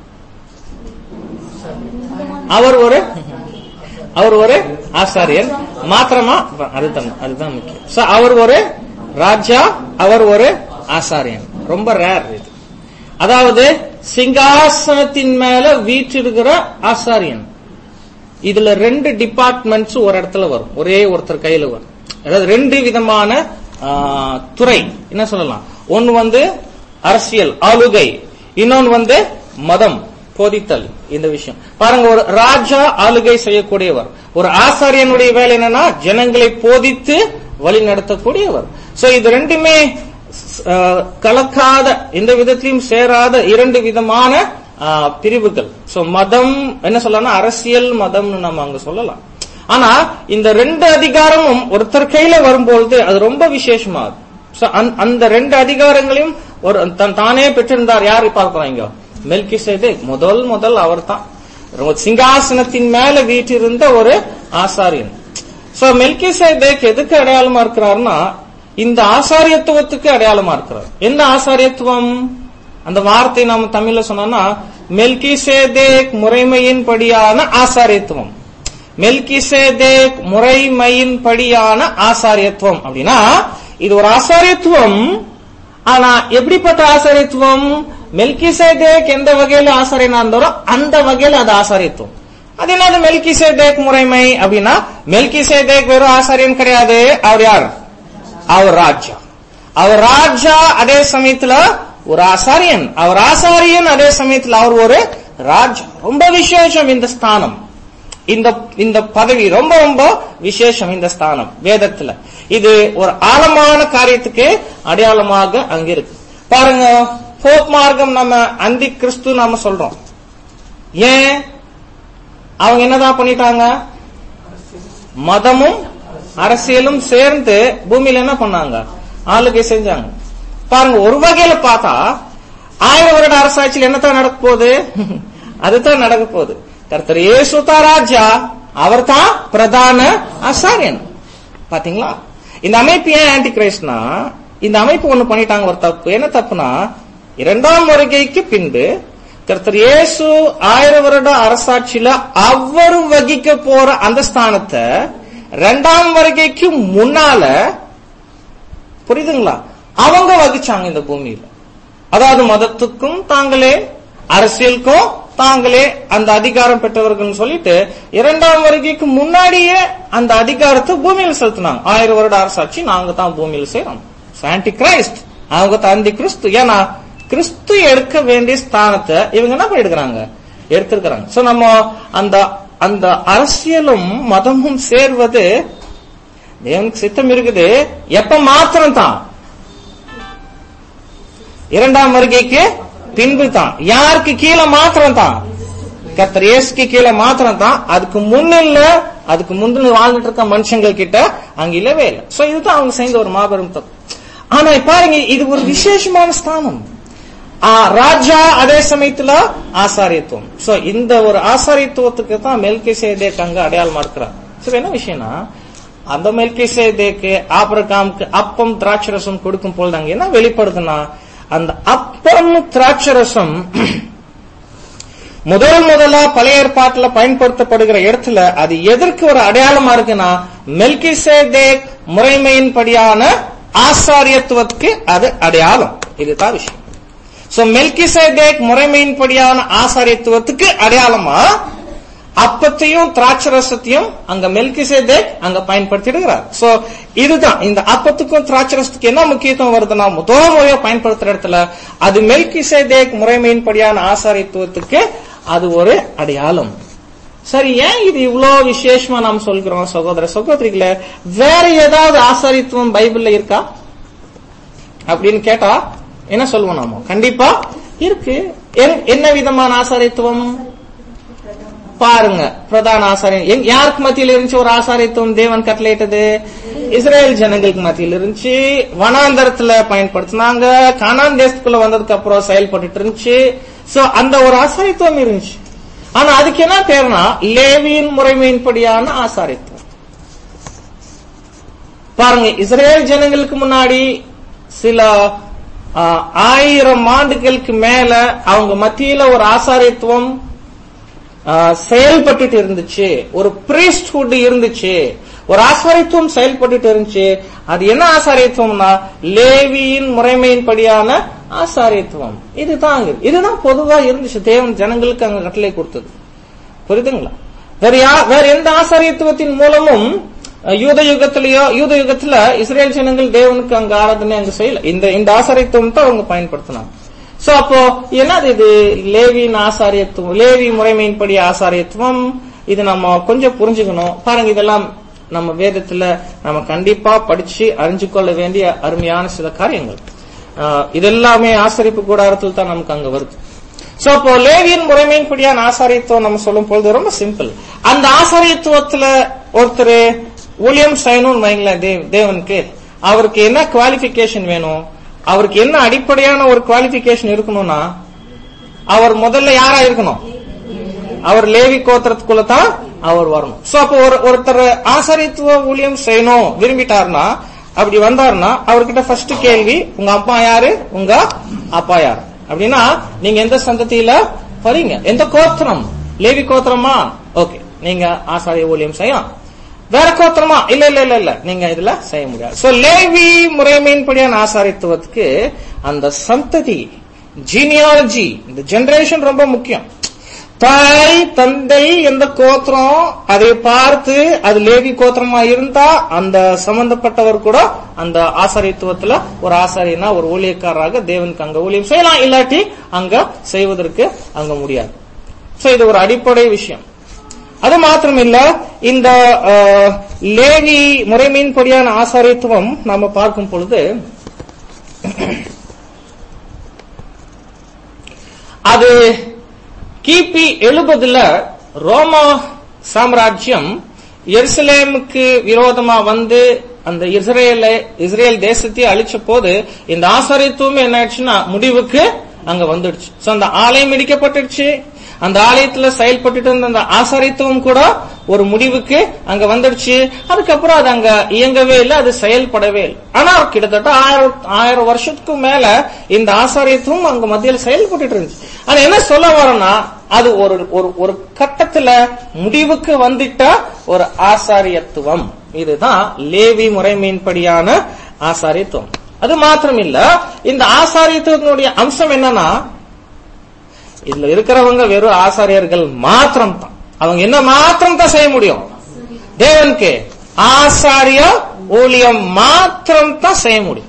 அவர் ஒரு அவர் ஒரு ஆசாரியர் மாத்திரமா அதுதான் அதுதான் முக்கியம் So, அவர் ஒரு ராஜா அவர் ஒரு ஆசாரியன் ரொம்ப ரேர் இது அதாவது சிங்காசனத்தின் மேல வீற்றிருக்கிற ஆசாரியன் இதுல ரெண்டு டிபார்ட்மெண்ட்ஸ் ஒரு இடத்துல வரும் ஒரே ஒருத்தர் கையில வரும் அதாவது ரெண்டு விதமான ஆ, துறை என்ன சொல்லலாம் ஒன்னு வந்து அரசியல் ஆளுகை இன்னொன்னு வந்து மதம் போதித்தல் இந்த விஷயம் பாருங்க ஒரு ராஜா ஆளுகை செய்யக்கூடியவர் ஒரு ஆசாரியனுடைய வேலை என்னன்னா ஜனங்களை போதித்து வழி நடத்தக்கூடியவர் சோ இது ரெண்டுமே அஹ், கலக்காத எந்த விதத்திலும் சேராத இரண்டு விதமான அஹ், பிரிவுகள் சோ மதம் என்ன சொல்லலாம் அரசியல் மதம்னு நம்ம அங்க சொல்லலாம் ஆனா இந்த ரெண்டு அதிகாரமும் ஒருத்தர் கையில வரும்பொழுது அது ரொம்ப விசேஷமாகுது So, அந்த- அந்த ரெண்டு அதிகாரங்களையும் ஒரு தன் தானே பெற்றிருந்தார் யாரு பார்க்கிறோம் இங்க மெல்கி முதல் முதல் அவர் தான் சிங்காசனத்தின் மேல வீற்றிருந்த ஒரு ஆசாரியன் சோ மெல்கி எதுக்கு அடையாளமா இருக்கிறார்னா இந்த ஆசாரியத்துவத்துக்கு அடையாளமா இருக்கிறார் என்ன ஆசாரியத்துவம் அந்த வார்த்தை நாம தமிழ்ல சொன்னோம்னா மெல்கி முறைமையின் படியான ஆசாரியத்துவம் மெல்கிசேதேக் முறைமையின் படியான ஆசாரியத்துவம் அப்படின்னா இது ஒரு ஆசாரியத்துவம் ஆனா எப்படிப்பட்ட ஆசாரியத்துவம் மெல்கிசேதேக் எந்த வகையில ஆசாரியனா இருந்தாரோ அந்த வகையில அது ஆசாரியத்துவம் அது என்னது மெல்கிசேதேக் முறைமை அப்படின்னா மெல்கிசேதேக் வெறும் ஆசாரியன் கிடையாது அவர் யார் அவர் ராஜா அவர் ராஜா அதே சமயத்துல ஒரு ஆசாரியன் அவர் ஆசாரியன் அதே சமயத்துல அவர் ஒரு ராஜா ரொம்ப விசேஷம் இந்த ஸ்தானம் இந்த இந்த பதவி ரொம்ப ரொம்ப விசேஷம் இந்த ஸ்தானம் வேதத்துல இது ஒரு ஆழமான காரியத்துக்கு அடையாளமாக அங்க இருக்கு பாருங்க போப் மார்க்கம் நம்ம அந்தி கிறிஸ்து நாம சொல்றோம் ஏன் அவங்க என்னதான் பண்ணிட்டாங்க மதமும் அரசியலும் சேர்ந்து பூமியில என்ன பண்ணாங்க ஆளுகை செஞ்சாங்க பாருங்க ஒரு வகையில பார்த்தா ஆயிரம் வருட அரசாட்சியில் என்னத்தான் நடக்க போகுது அதுதான் நடக்க போகுது கர்த்தர் ஏசுதா ராஜா அவர் தான் பிரதான ஆசாரியன் பாத்தீங்களா இந்த அமைப்பு ஏன் ஆன்டி கிரைஸ்ட்னா இந்த அமைப்பு ஒண்ணு பண்ணிட்டாங்க ஒரு தப்பு என்ன தப்புனா இரண்டாம் வருகைக்கு பின்பு கர்த்தர் இயேசு ஆயிரம் வருட அரசாட்சியில அவர் வகிக்க போற அந்த ஸ்தானத்தை இரண்டாம் வருகைக்கு முன்னால புரியுதுங்களா அவங்க வகிச்சாங்க இந்த பூமியில அதாவது மதத்துக்கும் தாங்களே அரசியலுக்கும் தாங்களே அந்த அதிகாரம் பெற்றவர்கள் சொல்லிட்டு இரண்டாம் வருகைக்கு முன்னாடியே அந்த அதிகாரத்தை பூமியில் செலுத்தினாங்க ஆயிரம் வருட அரசாட்சி நாங்க தான் பூமியில் செய்யறோம் ஆன்டி கிரைஸ்ட் அவங்க தான் அந்தி கிறிஸ்து ஏன்னா கிறிஸ்து எடுக்க வேண்டிய ஸ்தானத்தை இவங்க என்ன பண்ணிருக்கிறாங்க எடுத்திருக்கிறாங்க சோ நம்ம அந்த அந்த அரசியலும் மதமும் சேர்வது தேவனுக்கு சித்தம் இருக்குது எப்ப மாத்திரம் தான் இரண்டாம் வருகைக்கு பின்பு தான் யாருக்கு கீழே மாத்திரம் தான் கர்த்தர் இயேசுக்கு கீழே மாத்திரம் தான் அதுக்கு முன்னில்ல அதுக்கு முந்தின வாழ்ந்துட்டு இருக்க மனுஷங்கள் கிட்ட அங்க இல்லவே இல்லை சோ இதுதான் அவங்க செய்த ஒரு மாபெரும் தப்பு ஆனா பாருங்க இது ஒரு விசேஷமான ஸ்தானம் ஆ, ராஜா அதே சமயத்துல ஆசாரியத்துவம் சோ இந்த ஒரு ஆசாரியத்துவத்துக்கு தான் மெல்கி சேதேக் அங்க அடையாளமா இருக்கிறார் சோ என்ன விஷயம்னா அந்த மெல்கி சேதேக்கு ஆபரகாமுக்கு அப்பம் திராட்சரசம் கொடுக்கும் பொழுது அங்க என்ன வெளிப்படுதுன்னா அந்த அப்பம் திராட்சரசம் முதல் முதலா பழைய ஏற்பாட்டுல பயன்படுத்தப்படுகிற இடத்துல அது எதற்கு ஒரு அடையாளமா இருக்குன்னா மெல்கிசேதேக் முறைமையின்படியான ஆசாரியத்துவத்துக்கு அது அடையாளம் இதுதான் விஷயம் சோ மெல்கிசேதேக் முறைமையின்படியான ஆசாரியத்துவத்துக்கு அடையாளமா அப்பத்தையும் திராட்சரசத்தையும் அங்க மெல்கிசேதேக் அங்க பயன்படுத்திடுகிறார் சோ இதுதான் இந்த அப்பத்துக்கும் திராட்சரசத்துக்கு என்ன முக்கியத்துவம் வருதுன்னா முதல் முறையா பயன்படுத்துற இடத்துல அது மெல்கிசேதேக் முறைமையின்படியான ஆசாரியத்துவத்துக்கு அது ஒரு அடையாளம் சரி ஏன் இது இவ்வளவு விசேஷமா நாம் சொல்கிறோம் சகோதர சகோதரிகளே வேற ஏதாவது ஆசாரித்துவம் பைபிள்ல இருக்கா அப்படின்னு கேட்டா என்ன சொல்லுவோம் நாம கண்டிப்பா இருக்கு என்- என்ன விதமான ஆசாரித்துவம் பாருங்க பிரதான ஆசாரியன் எங்க- யாருக்கு மத்தியில் இருந்துச்சு ஒரு ஆசாரித்துவம் தேவன் கட்டளையிட்டது இஸ்ரேல் ஜனங்களுக்கு மத்தியில் இருந்துச்சு வனாந்தரத்துல பயன்படுத்தினாங்க கானான் தேசத்துக்குள்ள வந்ததுக்கு அப்புறம் செயல்பட்டு இருந்துச்சு சோ அந்த ஒரு ஆசாரித்துவம் இருந்துச்சு ஆனா அதுக்கு என்ன பேர்னா லேவியின் முறைமையின்படியான ஆசாரித்துவம் பாருங்க இஸ்ரேல் ஜனங்களுக்கு முன்னாடி சில ஆ, ஆயிரம் ஆண்டுகளுக்கு மேல அவங்க மத்தியில ஒரு ஆசாரித்துவம் ஆ, செயல்பட்டுட்டு இருந்துச்சு ஒரு பிரீஸ்ட்ஹுட் இருந்துச்சு ஒரு ஆசாரித்துவம் செயல்பட்டுட்டு இருந்துச்சு அது என்ன ஆசாரித்துவம்னா லேவியின் முறைமையின்படியான ஆசாரித்துவம் இதுதான் அங்க இருக்கு. இதுதான் பொதுவா இருந்துச்சு தேவன் ஜனங்களுக்கு அங்க கட்டளை கொடுத்தது புரியுதுங்களா வேற யா வேற எந்த ஆசாரியத்துவத்தின் மூலமும் அஹ், யூத யுகத்திலேயோ யூத யுகத்துல இஸ்ரேல் ஜனங்கள் தேவனுக்கு அங்க ஆராதனை அங்க செய்யல இந்த இந்த ஆசாரியத்துவம் தான் அவங்க பயன்படுத்தினாங்க சோ அப்போ என்னது இது லேவியின் ஆசாரியத்துவம் லேவி முறைமையின்படி ஆசாரியத்துவம் இது நம்ம கொஞ்சம் புரிஞ்சுக்கணும் பாருங்க இதெல்லாம் நம்ம வேதத்துல நம்ம கண்டிப்பா படிச்சு அறிஞ்சு கொள்ள வேண்டிய அருமையான சில காரியங்கள் ஆஹ், இதெல்லாமே ஆசரிப்பு கூடாரத்தில் தான் நமக்கு அங்க வருது சோ அப்போ லேவியின் முறைமையின்படியான ஆசாரியத்துவம் நம்ம சொல்லும் பொழுது ரொம்ப சிம்பிள் அந்த ஆசாரியத்துவத்துல ஒருத்தர் ஊழியம் செய்யணும்னு வைங்களேன் தேவ- தேவனுக்கு அவருக்கு என்ன குவாலிபிகேஷன் வேணும் அவருக்கு என்ன அடிப்படையான ஒரு குவாலிபிகேஷன் இருக்கணும்னா அவர் முதல்ல யாரா இருக்கணும் அவர் லேவி கோத்திரத்துக்குள்ள தான் அவர் வரணும் சோ அப்போ ஒரு ஒருத்தர் ஆசாரித்துவ ஊழியம் செய்யணும் விரும்பிட்டாருன்னா அப்படி வந்தாருன்னா அவர்கிட்ட ஃபர்ஸ்ட் கேள்வி உங்க அப்பா யாரு உங்க அப்பா யாரு அப்படின்னா நீங்க எந்த சந்ததியில வரீங்க எந்த கோத்திரம் லேவி கோத்திரமா ஓகே நீங்க ஆசாரிய ஊழியம் செய்யலாம் வேற கோத்திரமா இல்ல இல்ல இல்ல இல்ல நீங்க இதுல செய்ய முடியாது சோ லேவி முறைமையின்படியான ஆசாரித்துவத்துக்கு அந்த சந்ததி ஜீனியாலஜி இந்த ஜெனரேஷன் ரொம்ப முக்கியம் தாய் தந்தை எந்த கோத்திரம் அதை பார்த்து அது லேவி கோத்திரமா இருந்தா அந்த சம்பந்தப்பட்டவர் கூட அந்த ஆசாரியத்துவத்துல ஒரு ஆசாரியனா ஒரு ஊழியக்காரராக தேவனுக்கு அங்க ஊழியம் செய்யலாம் இல்லாட்டி அங்க செய்வதற்கு அங்க முடியாது சோ இது ஒரு அடிப்படை விஷயம் அது மாத்திரம் இல்ல இந்த அஹ், லேவி முறைமையின்படியான ஆசாரியத்துவம் நாம பார்க்கும் பொழுது அது கிபி எழுபதுல ரோமா சாம்ராஜ்யம் எருசலேமுக்கு விரோதமா வந்து அந்த இஸ்ரேல இஸ்ரேல் தேசத்தை அழிச்ச போது இந்த ஆசாரியத்துவம் என்ன ஆயிடுச்சுன்னா முடிவுக்கு அங்க வந்துடுச்சு சோ அந்த ஆலயம் இடிக்கப்பட்டுடுச்சு அந்த ஆலயத்துல செயல்பட்டுட்டு இருந்த அந்த ஆசாரித்துவம் கூட ஒரு முடிவுக்கு அங்க வந்துடுச்சு அதுக்கப்புறம் அது அங்க இயங்கவே இல்லை அது செயல்படவே இல்லை ஆனா கிட்டத்தட்ட ஆயிரம் ஆயிரம் வருஷத்துக்கு மேல இந்த ஆசாரியத்துவம் அங்க மத்தியில் செயல்பட்டுட்டு இருந்துச்சு ஆனா என்ன சொல்ல வரேன்னா அது ஒரு ஒரு ஒரு கட்டத்துல முடிவுக்கு வந்துட்ட ஒரு ஆசாரியத்துவம் இதுதான் லேவி முறைமையின்படியான ஆசாரியத்துவம் அது மாத்திரம் இல்ல இந்த ஆசாரியத்துவத்தினுடைய அம்சம் என்னன்னா இதுல இருக்கிறவங்க வெறும் ஆசாரியர்கள் மாத்திரம் தான் அவங்க என்ன மாத்திரம் தான் செய்ய முடியும் தேவனுக்கு ஆசாரிய ஊழியம் மாத்திரம் தான் செய்ய முடியும்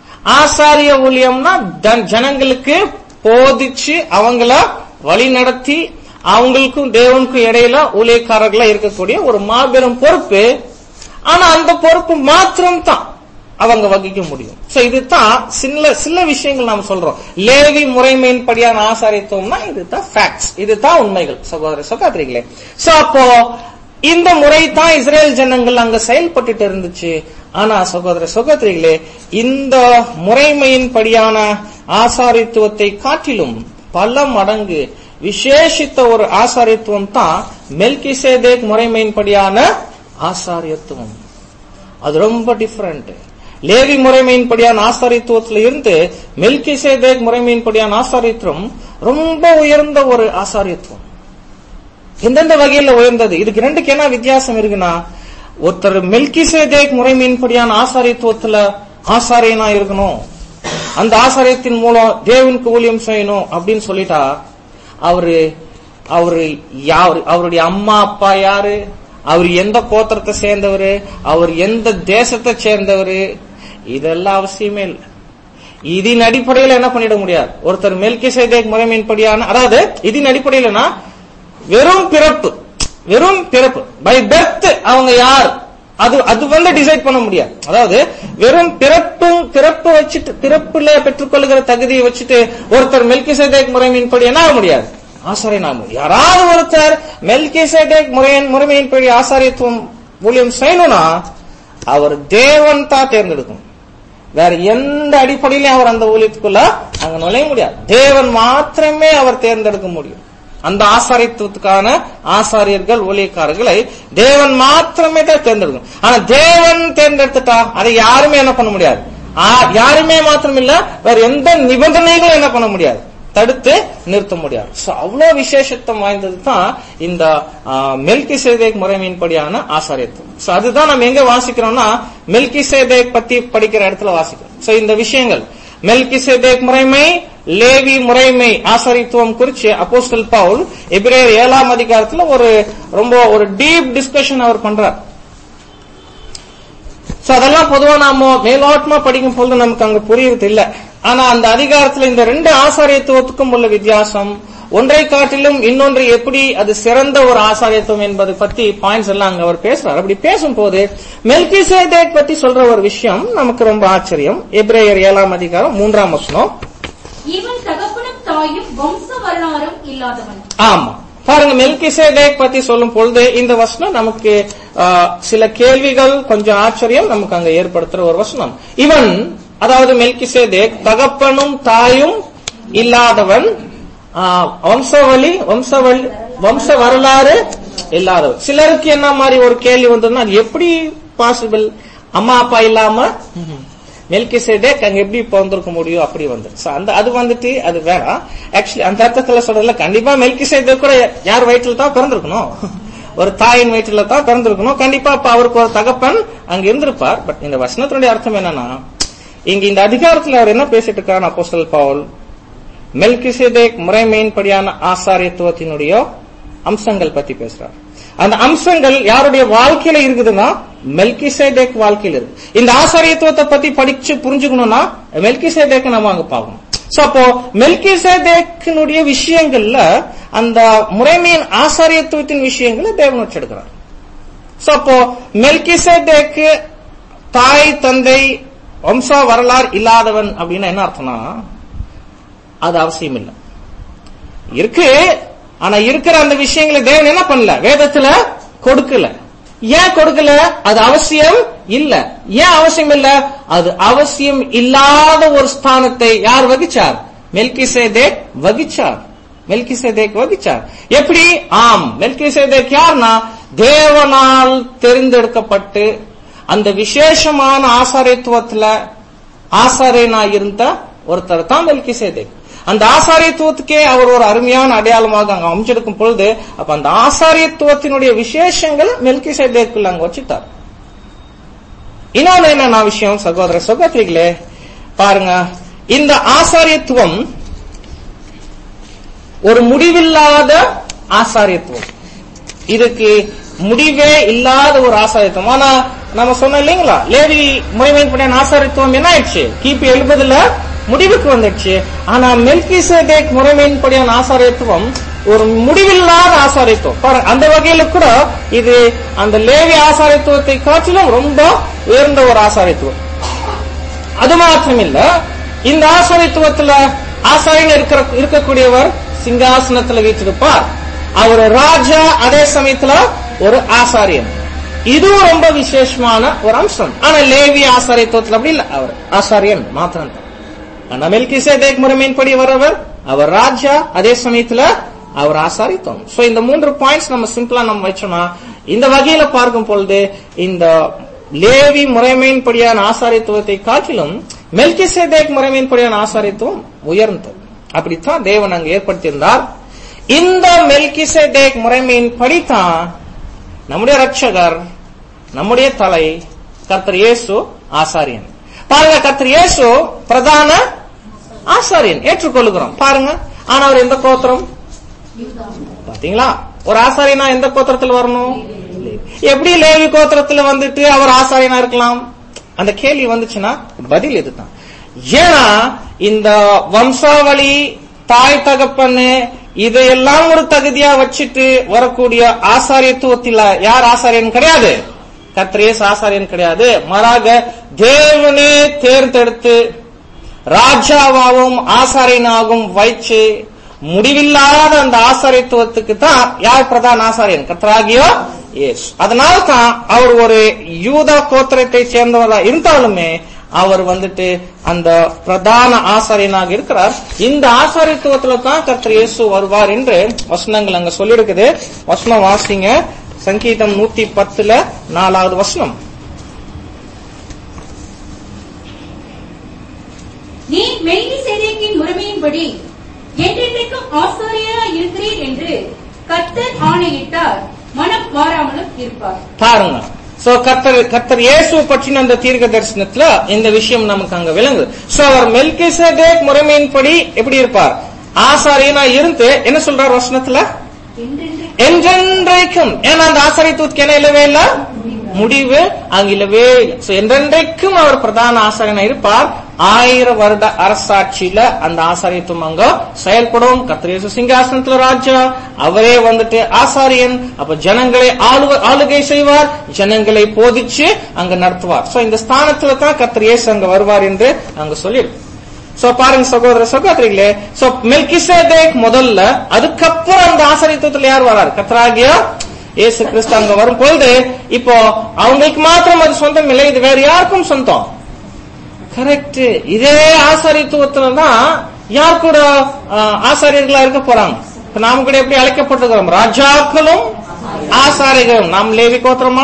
ஆசாரிய ஊழியம்னா ஜன- ஜனங்களுக்கு போதிச்சு அவங்கள வழி நடத்தி அவங்களுக்கும் தேவனுக்கும் இடையில ஊழியக்காரர்களா இருக்கக்கூடிய ஒரு மாபெரும் பொறுப்பு ஆனா அந்த பொறுப்பு மாத்திரம் தான் அவங்க வகிக்க முடியும் சோ இதுதான் சில சில விஷயங்கள் நாம் சொல்றோம் லேவி முறைமையின்படியான ஆசாரித்துவம்னா இதுதான் ஃபேக்ட்ஸ் இதுதான் உண்மைகள் சகோதர சகோதரிகளே சோ அப்போ இந்த முறை தான் இஸ்ரேல் ஜனங்கள் அங்க செயல்பட்டுட்டு இருந்துச்சு ஆனா சகோதர சகோதரிகளே இந்த முறைமையின்படியான ஆசாரித்துவத்தை காட்டிலும் பல மடங்கு விசேஷித்த ஒரு ஆசாரித்துவம் தான் மெல்கிசேதேக் முறைமையின்படியான ஆசாரியத்துவம் அது ரொம்ப டிஃபரெண்ட் லேவி முறைமையின்படியான ஆசாரித்துவத்துல இருந்து மெல்கிசேதேக் முறைமையின்படியான ஆசாரித்துவம் ரொம்ப உயர்ந்த ஒரு ஆசாரியத்துவம் எந்தெந்த வகையில உயர்ந்தது இதுக்கு ரெண்டுக்கு என்ன வித்தியாசம் இருக்குன்னா ஒருத்தர் மெல்கிசேதேக் முறைமையின்படியான ஆசாரித்துவத்துல ஆசாரியனா இருக்கணும் அந்த ஆசாரியத்தின் மூலம் தேவனுக்கு ஊழியம் செய்யணும் அப்படின்னு சொல்லிட்டா அவரு அவரு யாரு அவருடைய அம்மா அப்பா யாரு அவர் எந்த கோத்திரத்தை சேர்ந்தவரு அவர் எந்த தேசத்தை சேர்ந்தவரு இதெல்லாம் அவசியமே இல்லை இதன் அடிப்படையில் என்ன பண்ணிட முடியாது ஒருத்தர் மெல்கி சேதேக் முறைமையின்படியான அதாவது இதன் அடிப்படையிலனா வெறும் பிறப்பு வெறும் பிறப்பு பை பெர்த் அவங்க யார் அது அது வந்து டிசைட் பண்ண முடியாது அதாவது வெறும் பிறப்பு பிறப்பு வச்சுட்டு பிறப்புல பெற்றுக்கொள்கிற தகுதியை வச்சுட்டு ஒருத்தர் மெல்கி சேதேக் முறைமையின்படி என்ன ஆக முடியாது ஆசாரியன் ஆக முடியும் யாராவது ஒருத்தர் மெல்கி சேதேக் முறையின் முறைமையின்படி ஆசாரியத்துவம் ஊழியம் செய்யணும்னா அவர் தேவன் தான் தேர்ந்தெடுக்கணும் வேற எந்த அடிப்படையிலும் அவர் அந்த ஊழியத்துக்குள்ள அங்க நுழைய முடியாது தேவன் மாத்திரமே அவர் தேர்ந்தெடுக்க முடியும் அந்த ஆசாரியத்துவத்துக்கான ஆசாரியர்கள் ஊழியக்காரர்களை தேவன் மாத்திரமே தான் தேர்ந்தெடுக்கும் ஆனா தேவன் தேர்ந்தெடுத்துட்டா அதை யாருமே என்ன பண்ண முடியாது ஆ- யாருமே மாத்திரம் இல்ல வேற எந்த நிபந்தனைகளும் என்ன பண்ண முடியாது தடுத்து நிறுத்த முடியாது சோ அவ்வளவு விசேஷத்துவம் வாய்ந்தது தான் இந்த மெல்கி சேதேக் முறைமையின்படியான ஆசாரியத்துவம் சோ அதுதான் நம்ம எங்க வாசிக்கிறோம்னா மெல்கி சேதேக் பத்தி படிக்கிற இடத்துல வாசிக்கிறோம் சோ இந்த விஷயங்கள் மெல்கி சேதேக் முறைமை லேவி முறைமை ஆசாரித்துவம் குறிச்சு அப்போஸ்தல் பவுல் எபிரேயர் ஏழாம் அதிகாரத்துல ஒரு ரொம்ப ஒரு டீப் டிஸ்கஷன் அவர் பண்றார் சோ அதெல்லாம் பொதுவா நாம மேலோட்டமா படிக்கும் பொழுது நமக்கு அங்க புரியுறது இல்ல ஆனா அந்த அதிகாரத்துல இந்த ரெண்டு ஆசாரியத்துவத்துக்கும் உள்ள வித்தியாசம் ஒன்றை காட்டிலும் இன்னொன்று எப்படி அது சிறந்த ஒரு ஆசாரியத்துவம் என்பதை பத்தி பாயிண்ட்ஸ் எல்லாம் அங்க அவர் பேசுறார் அப்படி பேசும்போது மெல்கி பத்தி சொல்ற ஒரு விஷயம் நமக்கு ரொம்ப ஆச்சரியம் எப்ரேயர் ஏழாம் அதிகாரம் மூன்றாம் வசனம் இவன் தகப்பனும் தாயும் வம்ச வரலாறும் இல்லாதவன் ஆமா பாருங்க மெல்கிசேதேக் பத்தி சொல்லும் பொழுது இந்த வசனம் நமக்கு ஆ, சில கேள்விகள் கொஞ்சம் ஆச்சரியம் நமக்கு அங்க ஏற்படுத்துற ஒரு வசனம் இவன் அதாவது மெல்கிசேதேக் தகப்பனும் தாயும் இல்லாதவன் ஆ, வம்சவழி வம்சவழி வம்ச வரலாறு இல்லாதவன் சிலருக்கு என்ன மாதிரி ஒரு கேள்வி வந்ததுன்னா அது எப்படி பாசிபிள் அம்மா அப்பா இல்லாம மெல்கிசேதேக் அங்க எப்படி பிறந்திருக்க முடியும் அப்படி வந்து So, அந்த அது வந்துட்டு அது வேணாம் ஆக்சுவலி அந்த அர்த்தத்துல சொல்றதுல கண்டிப்பா மெல்கிசேதேக் கூட யார் வயிற்றுல தான் பிறந்திருக்கணும் ஒரு தாயின் வயிற்றுல தான் பிறந்திருக்கணும் கண்டிப்பா அப்ப அவருக்கு ஒரு தகப்பன் அங்க இருந்திருப்பார் பட் இந்த வசனத்தினுடைய அர்த்தம் என்னன்னா இங்க இந்த அதிகாரத்துல அவர் என்ன பேசிட்டு இருக்காரு அப்போஸ்தலர் பவுல் மெல்கிசேதேக் முறைமையின்படியான ஆசாரியத்துவத்தினுடைய அம்சங்கள் பத்தி பேசுறார் அந்த அம்சங்கள் யாருடைய வாழ்க்கையில இருக்குதுன்னா மெல்கிசேதேக் வாழ்க்கையில இருக்கு இந்த ஆசாரியத்துவத்தை பத்தி படிச்சு புரிஞ்சுக்கணும்னா மெல்கிசேதேக் நம்ம அங்க பார்க்கணும் சோ அப்போ மெல்கிசேதேக்கினுடைய விஷயங்கள்ல அந்த முறைமையின் ஆசாரியத்துவத்தின் விஷயங்களை தேவன் வச்செடுக்கிறார் சோ அப்போ மெல்கிசேதேக்கு தாய் தந்தை வம்ச வரலாறு இல்லாதவன் அப்படின்னா என்ன அர்த்தம்னா அது அவசியம் இல்லை இருக்கு ஆனா இருக்கிற அந்த விஷயங்களை தேவன் என்ன பண்ணல வேதத்துல கொடுக்கல ஏன் கொடுக்கல அது அவசியம் இல்ல ஏன் அவசியம் இல்ல அது அவசியம் இல்லாத ஒரு ஸ்தானத்தை யார் வகிச்சார் மெல்கிசேதேக் வகிச்சார் மெல்கிசேதேக் வகிச்சார் எப்படி ஆம் மெல்கிசேதேக் யார்னா தேவனால் தெரிந்தெடுக்கப்பட்டு அந்த விசேஷமான ஆசாரியத்துவத்துல ஆசாரியனா இருந்த ஒருத்தர் தான் மெல்கிசேதேக் அந்த ஆசாரியத்துவத்துக்கே அவர் ஒரு அருமையான அடையாளமாக அங்க அமைச்செடுக்கும் பொழுது அப்ப அந்த ஆசாரியத்துவத்தினுடைய விசேஷங்களை மெல்கிசேதேக்குள்ள அங்க வச்சுட்டார் இன்னொன்னு என்ன விஷயம் சகோதர சகோதரிகளே பாருங்க இந்த ஆசாரியத்துவம் ஒரு முடிவில்லாத ஆசாரியத்துவம் இதுக்கு முடிவே இல்லாத ஒரு ஆசாரியத்துவம் ஆனா நம்ம சொன்னோம் இல்லைங்களா லேவி முறைமைப்படியான ஆசாரியத்துவம் என்ன ஆயிடுச்சு கிபி எழுபதுல முடிவுக்கு வந்துடுச்சு ஆனா மெல்கிசேதேக் முறைமையின்படியான ஆசாரியத்துவம் ஒரு முடிவில்லாத ஆசாரியத்துவம் பாருங்க அந்த வகையில கூட இது அந்த லேவி ஆசாரியத்துவத்தை காட்டிலும் ரொம்ப உயர்ந்த ஒரு ஆசாரியத்துவம் அது மாத்திரம் இல்ல இந்த ஆசாரியத்துவத்துல ஆசாரியன் இருக்கிற இருக்கக்கூடியவர் சிங்காசனத்துல வீற்றிருப்பார் அவர் ராஜா அதே சமயத்துல ஒரு ஆசாரியன் இதுவும் ரொம்ப விசேஷமான ஒரு அம்சம் ஆனா லேவி ஆசாரியத்துவத்துல அப்படி இல்ல அவர் ஆசாரியன் மாத்திரம் தான் ஆனா மெல்கிசேதேக் முறைமையின்படி வரவர் அவர் ராஜா அதே சமயத்துல அவர் ஆசாரித்தோம் சோ இந்த மூன்று பாயிண்ட்ஸ் நம்ம சிம்பிளா நம்ம வச்சோம்னா இந்த வகையில பார்க்கும் பொழுது இந்த லேவி முறைமையின்படியான ஆசாரித்துவத்தை காட்டிலும் மெல்கிசேதேக் முறைமையின்படியான ஆசாரித்துவம் உயர்ந்தது அப்படித்தான் தேவன் அங்கு ஏற்படுத்தியிருந்தார் இந்த மெல்கிசேதேக் முறைமையின் படித்தான் நம்முடைய ரட்சகர் நம்முடைய தலை கர்த்தர் இயேசு ஆசாரியன் பாருங்க கர்த்தர் இயேசு பிரதான ஆசாரியன் ஏற்றுக்கொள்ளுகிறோம் பாருங்க ஆனா அவர் எந்த கோத்திரம் பாத்தீங்களா ஒரு ஆசாரியனா எந்த கோத்திரத்தில் வரணும் எப்படி லேவி கோத்திரத்துல வந்துட்டு அவர் ஆசாரியனா இருக்கலாம் அந்த கேள்வி வந்துச்சுன்னா பதில் இதுதான் ஏன்னா இந்த வம்சாவளி தாய் தகப்பன்னு இதையெல்லாம் ஒரு தகுதியா வச்சுட்டு வரக்கூடிய ஆசாரியத்துவத்தில் யார் ஆசாரியன் கிடையாது கத்திரேஸ் ஆசாரியன் கிடையாது மாறாக தேவனே தேர்ந்தெடுத்து ராஜாவாகவும் ஆசாரியனாகவும் வைச்சு முடிவில்லாத அந்த ஆசாரியத்துவத்துக்கு தான் யார் பிரதான ஆசாரியன் கத்ராகியோ எஸ் அதனால தான் அவர் ஒரு யூதா கோத்திரத்தை சேர்ந்தவரா இருந்தாலுமே அவர் வந்துட்டு அந்த பிரதான ஆசாரியனாக இருக்கிறார் இந்த ஆசாரியத்துவத்துல தான் கர்த்தர் இயேசு வருவார் என்று வசனங்கள் அங்க சொல்லியிருக்குது வசனம் வாசிங்க சங்கீதம் நூத்தி பத்துல நாலாவது வசனம் நீ மெல்கிசேதேக்கின் முறைமையின்படி என்றென்றைக்கும் ஆசாரியரா இருக்கிறீர் என்று கர்த்தர் ஆணையிட்டார் மனம் மாறாமலும் இருப்பார் பாருங்க சோ கர்த்தர் கர்த்தர் இயேசு பற்றின அந்த தீர்க்க தரிசனத்துல இந்த விஷயம் நமக்கு அங்க விளங்குது சோ அவர் மெல்கிசேதேக் முறைமையின்படி எப்படி இருப்பார் ஆசாரியனா இருந்து என்ன சொல்றார் வசனத்துல என்றென்று என்றென்றைக்கும் ஏன்னா அந்த ஆசாரியத்துவத்துக்கு என்ன இல்லவே இல்ல முடிவு அங்க இல்லவே இல்லை So, என்றென்றைக்கும் அவர் பிரதான ஆசாரியனா இருப்பார் ஆயிரம் வருட அரசாட்சியில அந்த ஆசாரியத்துவம் அங்க செயல்படும் கத்திரேசு சிங்காசனத்துல ராஜா அவரே வந்துட்டு ஆசாரியன் அப்ப ஜனங்களை ஆளுவ ஆளுகை செய்வார் ஜனங்களை போதிச்சு அங்க நடத்துவார் சோ இந்த ஸ்தானத்துல தான் கத்திரேசு அங்க வருவார் என்று அங்க சொல்லியிருக்கு சோ பாருங்க சகோதர சகோதரிகளே சோ மெல்கிசேதேக் முதல்ல அதுக்கப்புறம் அந்த ஆசரித்துவத்துல யார் வரார் கத்ராகியா இயேசு கிறிஸ்து அங்க வரும் பொழுது இப்போ அவங்களுக்கு மாத்திரம் அது சொந்தம் இல்லை இது வேற யாருக்கும் சொந்தம் கரெக்ட் இதே ஆசாரித்துவத்துல தான் யார் கூட ஆஹ், ஆசாரியர்களா இருக்க போறாங்க இப்ப நாம கூட எப்படி அழைக்கப்பட்டிருக்கிறோம் ராஜாக்களும் ஆசாரிகளும் நாம் லேவி கோத்திரமா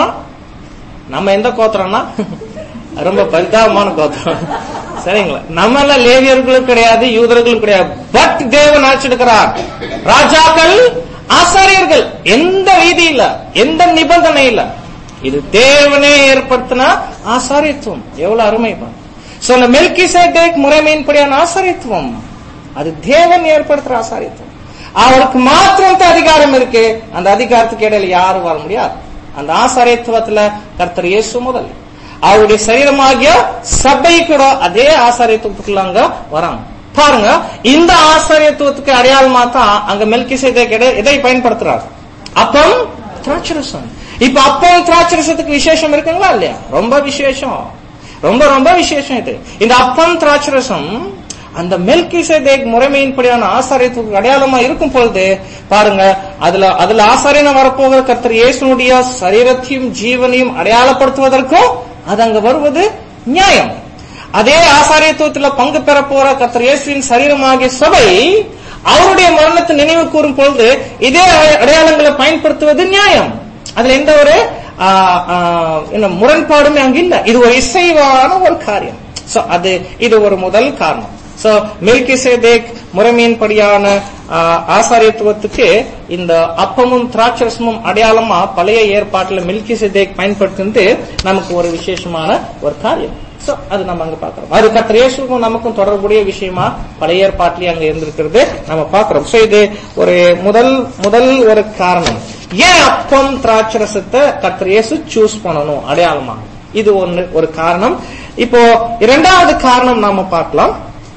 நம்ம எந்த கோத்திரம்னா ரொம்ப பரிதாபமான கோத்திரம் சரிங்களா நம்ம எல்லாம் லேவியர்களும் கிடையாது யூதர்களும் கிடையாது பட் தேவன் அழைச்சிருக்கிறார் ராஜாக்கள் ஆசாரியர்கள் எந்த ரீதி இல்ல எந்த நிபந்தனை இல்ல இது தேவனே ஏற்படுத்தின ஆசாரியத்துவம் எவ்வளவு அருமை பாருங்க. So, அந்த மெல்கிசேதேக் முறைமையின்படியான ஆசாரியத்துவம் அது தேவன் ஏற்படுத்துற ஆசாரியத்துவம் அவருக்கு மாத்திரம் தான் அதிகாரம் இருக்கு அந்த அதிகாரத்துக்கு இடையில யாரும் வர முடியாது அந்த ஆசாரியத்துவத்துல கர்த்தர் இயேசு முதல் அவருடைய சரீரமாகிய சபை கூட அதே ஆசாரியத்துவத்துக்குள்ள அங்க வராங்க பாருங்க இந்த ஆசாரியத்துவத்துக்கு அடையாளமா தான் அங்க மெல்கிசேதேக் எதை- எதை பயன்படுத்துறார் அப்பம் திராட்சரசம் இப்ப அப்பம் திராட்சரசத்துக்கு விசேஷம் இருக்குங்களா இல்லையா ரொம்ப விசேஷம் ரொம்ப ரொம்ப விசேஷம் இது இந்த அப்பம் திராட்சரசம் அந்த மெல்கிசேதேக் முறைமையின்படியான ஆசாரியத்துக்கு அடையாளமா இருக்கும் பொழுது பாருங்க அதுல அதுல ஆசாரியன வரப்போகிற கர்த்தர் இயேசுனுடைய சரீரத்தையும் ஜீவனையும் அடையாளப்படுத்துவதற்கும் அது அங்க வருவது நியாயம் அதே ஆசாரியத்துவத்துல பங்கு பெற போற கர்த்தர் இயேசுவின் சரீரமாகிய சபை அவருடைய மரணத்தை நினைவு கூறும் பொழுது இதே அடை- அடையாளங்களை பயன்படுத்துவது நியாயம் அதுல எந்த ஒரு ஆ, ஆ, என்ன முரண்பாடுமே அங்க இல்ல இது ஒரு இசைவான ஒரு காரியம் சோ அது இது ஒரு முதல் காரணம் சோ மெல்கிசேதேக் முறைமையின்படியான ஆ, ஆசாரியத்துவத்துக்கு இந்த அப்பமும் திராட்சரசமும் அடையாளமா பழைய ஏற்பாட்டுல மெல்கிசேதேக் பயன்படுத்துறது நமக்கு ஒரு விசேஷமான ஒரு காரியம் சோ அது நம்ம அங்க பாக்குறோம் அது கர்த்தர் இயேசுக்கும் நமக்கும் தொடர்புடைய விஷயமா பழைய ஏற்பாட்டிலே அங்க இருந்திருக்கிறது நம்ம பாக்குறோம் சோ இது ஒரு முதல் முதல் ஒரு காரணம் ஏன் அப்பம் திராட்சரசத்தை கர்த்தர் இயேசு சூஸ் பண்ணணும் அடையாளமா இது ஒன்னு ஒரு காரணம் இப்போ இரண்டாவது காரணம் நாம பார்க்கலாம்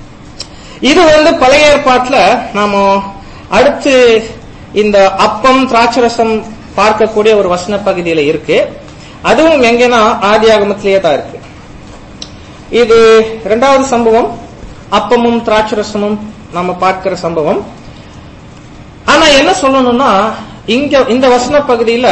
இது வந்து பழைய ஏற்பாட்டுல நாம அடுத்து இந்த அப்பம் திராட்சரசம் பார்க்கக்கூடிய ஒரு வசன பகுதியில இருக்கு அதுவும் எங்கன்னா ஆதி ஆகமத்திலேயே தான் இருக்கு இது இரண்டாவது சம்பவம் அப்பமும் திராட்சரசமும் நாம பார்க்கிற சம்பவம் ஆனா என்ன சொல்லணும்னா இங்க இந்த வசன பகுதியில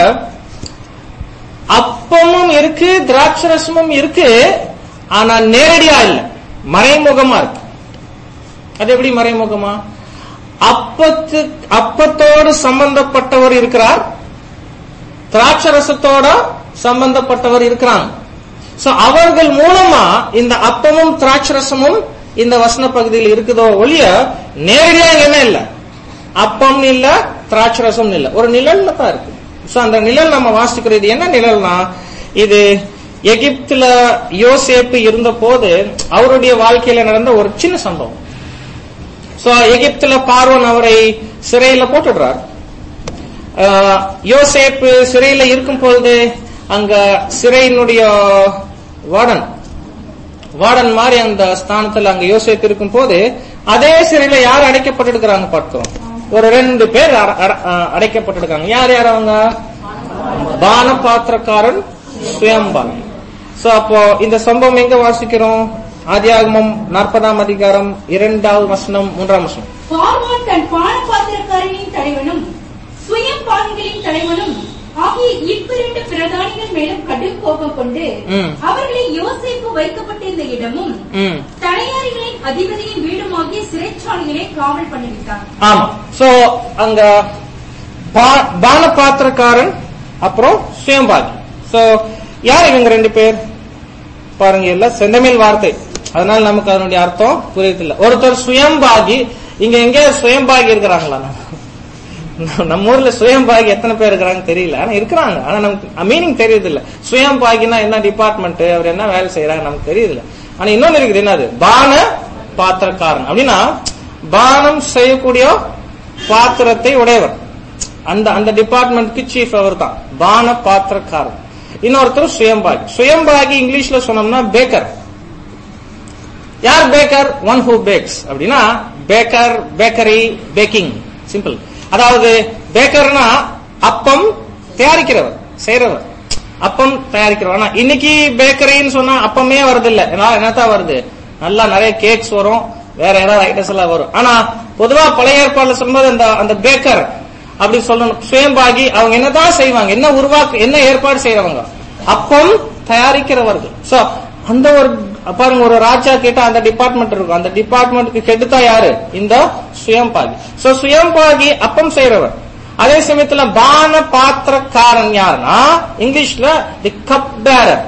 அப்பமும் இருக்கு திராட்சரசமும் இருக்கு ஆனா நேரடியா இல்ல மறைமுகமா இருக்கு அது எப்படி மறைமுகமா அப்பத்து அப்பத்தோடு சம்பந்தப்பட்டவர் இருக்கிறார் திராட்சரசத்தோட சம்பந்தப்பட்டவர் இருக்கிறாங்க சோ அவர்கள் மூலமா இந்த அப்பமும் திராட்சரசமும் இந்த வசன பகுதியில் இருக்குதோ ஒழிய நேரடியா என்ன இல்ல அப்பம் இல்ல திராட்சரசம் இல்ல ஒரு நிழல்ல தான் இருக்கு சோ அந்த நிழல் நம்ம வாசிக்கிறது என்ன நிழல்னா இது எகிப்துல யோசேப்பு இருந்த போது அவருடைய வாழ்க்கையில நடந்த ஒரு சின்ன சம்பவம் சோ எகிப்துல பார்வன் அவரை சிறையில போட்டுடுறார் ஆஹ், யோசேப்பு சிறையில இருக்கும் பொழுது அங்க சிறையினுடைய வார்டன் வார்டன் மாதிரி அந்த ஸ்தானத்துல அங்க யோசேப்பு இருக்கும் போது அதே சிறையில யார் அடைக்கப்பட்டிருக்கிறாங்க பார்க்கிறோம் ஒரு ரெண்டு பேர் அட- அட- ஆஹ், அடைக்கப்பட்டிருக்காங்க யார் யார் அவங்க பான பாத்திரக்காரன் சுயம்பான் சோ அப்போ இந்த சம்பவம் எங்க வாசிக்கிறோம் ஆதியாகமம் நாற்பதாம் அதிகாரம் இரண்டாவது வசனம் மூன்றாம் வசனம் பார்வோன் தன் பானபாத்திரக்காரனின் தலைவனும் சுயம் பாவிகளின் தலைவனும் ஆகிய இவ்விரண்டு பிரதானிகள் மேலும் கடும் கோபம் கொண்டு ம். அவர்களை யோசேப்பு வைக்கப்பட்டிருந்த இடமும் ம் தலையாரிகளின் அதிபதியின் வீடுமாகிய சிறைச்சாலையிலே காவல் பண்ணிவிட்டார் ஆமா சோ அங்க பா- பான பாத்திரக்காரன் அப்புறம் சுயம்பாகி சோ யார் இவங்க ரெண்டு பேர் பாருங்க எல்லாம் செந்தமிழ் வார்த்தை அதனால நமக்கு அதனுடைய அர்த்தம் புரியதில்லை ஒருத்தர் சுயம்பாகி இங்க எங்க சுயம்பாகி இருக்கிறாங்களா நம்ம ஊர்ல சுயம்பாகி எத்தனை பேர் இருக்கிறாங்க தெரியல ஆனா இருக்கிறாங்க ஆனா நமக்கு மீனிங் தெரியுது இல்ல சுயம்பாகினா என்ன டிபார்ட்மெண்ட் அவர் என்ன வேலை செய்யறாங்க நமக்கு தெரியுது இல்ல ஆனா இன்னொன்னு இருக்குது என்னது பான பாத்திரக்காரன் அப்படின்னா பானம் செய்யக்கூடிய பாத்திரத்தை உடையவர் அந்த அந்த டிபார்ட்மெண்ட்க்கு சீஃப் அவர் தான் பான பாத்திரக்காரன் இன்னொருத்தர் சுயம்பாகி சுயம்பாகி இங்கிலீஷ்ல சொன்னோம்னா பேக்கர் யார் பேக்கர் ஒன் ஹூ பேக்ஸ் அப்படின்னா பேக்கர் பேக்கரி பேக்கிங் சிம்பிள் அதாவது பேக்கர்னா அப்பம் தயாரிக்கிறவர் செய்யறவர் அப்பம் தயாரிக்கிறவர் ஆனா இன்னைக்கு பேக்கரின்னு சொன்னா அப்பமே வருது இல்ல என்னத்தான் வருது நல்லா நிறைய கேக்ஸ் வரும் வேற ஏதாவது ஐட்டம்ஸ் எல்லாம் வரும் ஆனா பொதுவா பழைய ஏற்பாடுல சொல்லும்போது அந்த அந்த பேக்கர் அப்படி சொல்லணும் சுயம்பாகி அவங்க என்னதான் செய்வாங்க என்ன உருவாக்கு என்ன ஏற்பாடு செய்யறவங்க அப்பம் தயாரிக்கிறவர்கள் சோ அந்த ஒரு பாருங்க ஒரு ராஜா கிட்ட அந்த டிபார்ட்மெண்ட் இருக்கும் அந்த டிபார்ட்மெண்ட்டுக்கு கெடுத்தா யாரு இந்த சுயம்பாகி சோ சுயம்பாகி அப்பம் செய்யறவர் அதே சமயத்துல பான பாத்திரக்காரன் யாருன்னா இங்கிலீஷ்ல தி கப் பேரர்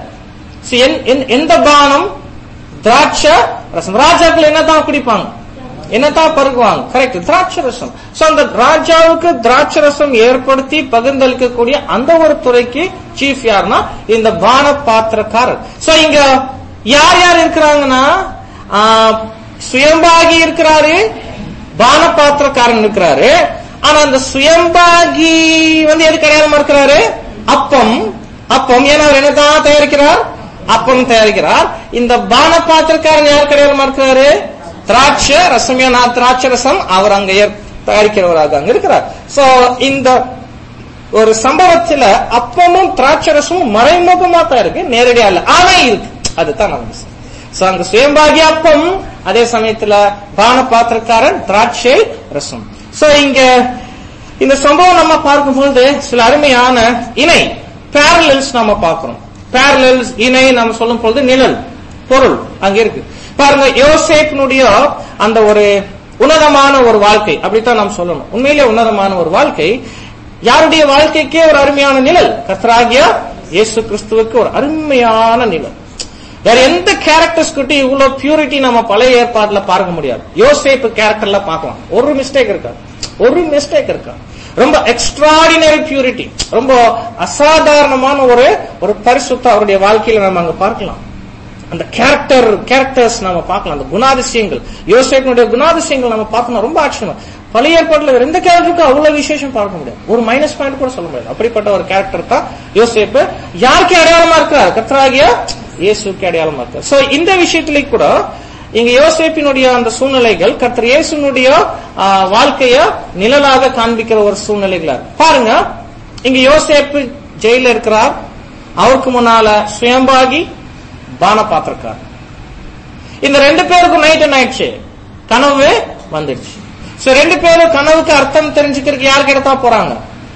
எந்த பானம் திராட்சை ரசம் ராஜாக்கள் என்னதான் குடிப்பாங்க என்னதான் பருகுவாங்க கரெக்ட் திராட்சை ரசம் சோ அந்த ராஜாவுக்கு திராட்சை ரசம் ஏற்படுத்தி பகிர்ந்தளிக்கக்கூடிய அந்த ஒரு துறைக்கு சீஃப் யாருன்னா இந்த பான பாத்திரக்காரர் சோ இங்க யார் யார் இருக்கிறாங்கன்னா ஆ, சுயம்பாகி இருக்கிறாரு பான பாத்திரக்காரன் இருக்கிறாரு ஆனா அந்த சுயம்பாகி வந்து எது அடையாளமா இருக்கிறாரு அப்பம் அப்பம் ஏன்னா அவர் என்னதான் தயாரிக்கிறார் அப்பம் தயாரிக்கிறார் இந்த பான பாத்திரக்காரன் யார் அடையாளமா இருக்கிறாரு திராட்சை ரசம் ஏன்னா திராட்சை ரசம் அவர் அங்க ஏற்- தயாரிக்கிறவராக அங்க இருக்கிறார் சோ இந்த ஒரு சம்பவத்துல அப்பமும் திராட்சை ரசமும் மறைமுகமா தான் இருக்கு நேரடியா இல்ல ஆனா இருக்கு அதுதான் நம்ம சோ அங்க சுயம்பாகி அப்பம் அதே சமயத்துல பான பாத்திரக்காரன் திராட்சை ரசம் சோ இங்க இந்த சம்பவம் நம்ம பார்க்கும்போது சில அருமையான இணை பேரலல்ஸ் நம்ம பார்க்கிறோம் பேரலல்ஸ் இணை நம்ம சொல்லும் பொழுது நிழல் பொருள் அங்க இருக்கு பாருங்க யோசேப்பினுடைய அந்த ஒரு உன்னதமான ஒரு வாழ்க்கை அப்படித்தான் நாம் சொல்லணும் உண்மையிலே உன்னதமான ஒரு வாழ்க்கை யாருடைய வாழ்க்கைக்கே ஒரு அருமையான நிழல் கர்த்தராகிய இயேசு கிறிஸ்துவுக்கு ஒரு அருமையான நிழல் வேற எந்த கேரக்டர்ஸ் கிட்ட இவ்வளவு பியூரிட்டி நம்ம பழைய ஏற்பாடுல பார்க்க முடியாது யோசேப்பு கேரக்டர்ல பார்க்கலாம் ஒரு மிஸ்டேக் இருக்கா ஒரு மிஸ்டேக் இருக்கா ரொம்ப எக்ஸ்ட்ராடினரி பியூரிட்டி ரொம்ப அசாதாரணமான ஒரு ஒரு பரிசுத்த அவருடைய வாழ்க்கையில நம்ம அங்க பார்க்கலாம் அந்த கேரக்டர் கேரக்டர்ஸ் நம்ம பார்க்கலாம் அந்த குணாதிசயங்கள் யோசேப்பினுடைய குணாதிசயங்கள் நம்ம பார்த்தோம்னா ரொம்ப ஆச்சரியமா பழைய ஏற்பாட்டுல வேற எந்த கேரக்டருக்கும் அவ்வளவு விசேஷம் பார்க்க முடியாது ஒரு மைனஸ் பாயிண்ட் கூட சொல்ல முடியாது அப்படிப்பட்ட ஒரு கேரக்டர் தான் யோசேப்பு யாருக்கு அடையாளமா இருக்கிறார் கர்த்தராகிய இயேசுக்கு அடையாளமா இருக்கார் சோ இந்த விஷயத்திலே கூட இங்க யோசேப்பினுடைய அந்த சூழ்நிலைகள் கர்த்தர் இயேசுனுடைய ஆ, வாழ்க்கைய நிழலாக காண்பிக்கிற ஒரு சூழ்நிலைகளா இருக்கு. பாருங்க இங்க யோசேப்பு ஜெயில இருக்கிறார் அவருக்கு முன்னால சுயம்பாகி பான பாத்திரக்கார் இந்த ரெண்டு பேருக்கும் நைட் என்ன ஆயிடுச்சு கனவு வந்துடுச்சு சோ ரெண்டு பேரும் கனவுக்கு அர்த்தம் தெரிஞ்சுக்கிறதுக்கு யார் கிட்ட தான் போறாங்க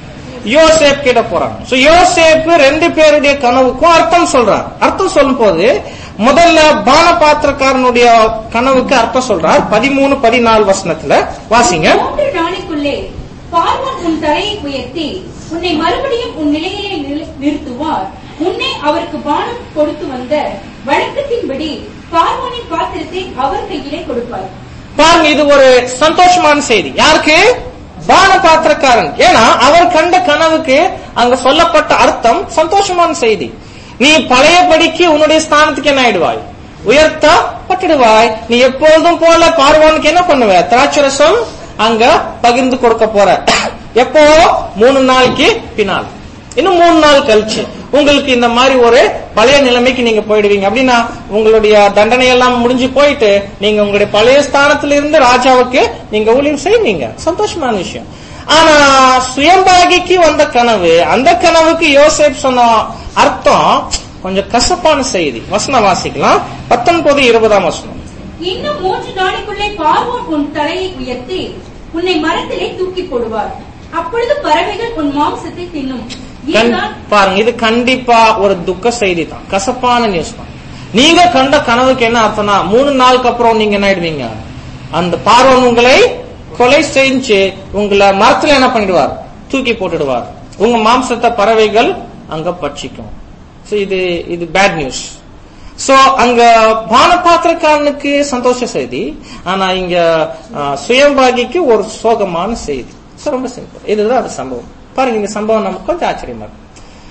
யோசேப் கிட்ட போறாங்க சோ யோசேப் ரெண்டு பேருடைய கனவுக்கும் அர்த்தம் சொல்றார் அர்த்தம் சொல்லும் போது முதல்ல பான பாத்திரக்காரனுடைய கனவுக்கு அர்த்தம் சொல்றார் பதிமூணு பதினாலு வசனத்துல வாசிங்க மூன்று நாளைக்குள்ளே பார்வோன் உன் தலையை உயர்த்தி உன்னை மறுபடியும் உன் நிலையிலே நிறு- நிறுத்துவார் உன்னை அவருக்கு பானம் கொடுத்து வந்த வழக்கத்தின்படி பார்வோனின் பாத்திரத்தை அவர் கையிலே கொடுப்பார் பாருங்க இது ஒரு சந்தோஷமான செய்தி யாருக்கு பான பாத்திரக்காரன் ஏன்னா அவர் கண்ட கனவுக்கு அங்க சொல்லப்பட்ட அர்த்தம் சந்தோஷமான செய்தி நீ பழையபடிக்கு உன்னுடைய ஸ்தானத்துக்கு என்ன ஆயிடுவாய் உயர்த்தா பட்டுடுவாய் நீ எப்பொழுதும் போல பார்வோனுக்கு என்ன பண்ணுவ திராட்சரசம் அங்க பகிர்ந்து கொடுக்க போற எப்போ மூணு நாளைக்கு பின்னால் இன்னும் மூணு நாள் கழிச்சு உங்களுக்கு இந்த மாதிரி ஒரு பழைய நிலைமைக்கு நீங்க போயிடுவீங்க அப்படின்னா உங்களுடைய தண்டனை எல்லாம் முடிஞ்சு போயிட்டு நீங்க உங்களுடைய பழைய ஸ்தானத்துல இருந்து ராஜாவுக்கு நீங்க ஊழியம் செய்வீங்க சந்தோஷமான விஷயம் ஆனா சுயம்பாகிக்கு வந்த கனவு அந்த கனவுக்கு யோசேப் சொன்ன அர்த்தம் கொஞ்சம் கசப்பான செய்தி வசனம் வாசிக்கலாம் பத்தொன்பது இருபதாம் வசனம் இன்னும் மூன்று நாளைக்குள்ளே பார்வோன் உன் தலையை உயர்த்தி உன்னை மரத்திலே தூக்கி போடுவார் அப்பொழுது பறவைகள் உன் மாംசத்தை தின்னும் கண்- ஏனால் பாருங்க இது கண்டிப்பா ஒரு துக்க செய்தி தான் கசப்பான நியூஸ் தான் நீங்க கண்ட கனவுக்கு என்ன அர்த்தம்னா மூணு நாளுக்கு அப்புறம் நீங்க என்ன ஆயிடுவீங்க அந்த பார்வன் உங்களை கொலை செஞ்சு உங்களை மரத்துல என்ன பண்ணிடுவார் தூக்கி போட்டுடுவார் உங்க மாம்சத்தை பறவைகள் அங்க பட்சிக்கும் So இது இது பேட் நியூஸ் சோ அங்க பானபாத்திரக்காரனுக்கு சந்தோஷ செய்தி ஆனா இங்க ஆ, சுயம்பாகிக்கு ஒரு சோகமான செய்தி So, ரொம்ப சிம்பிள் இதுதான் அந்த சம்பவம் பாருங்க இந்த சம்பவம் நமக்கு கொஞ்சம் ஆச்சரியமா இருக்கு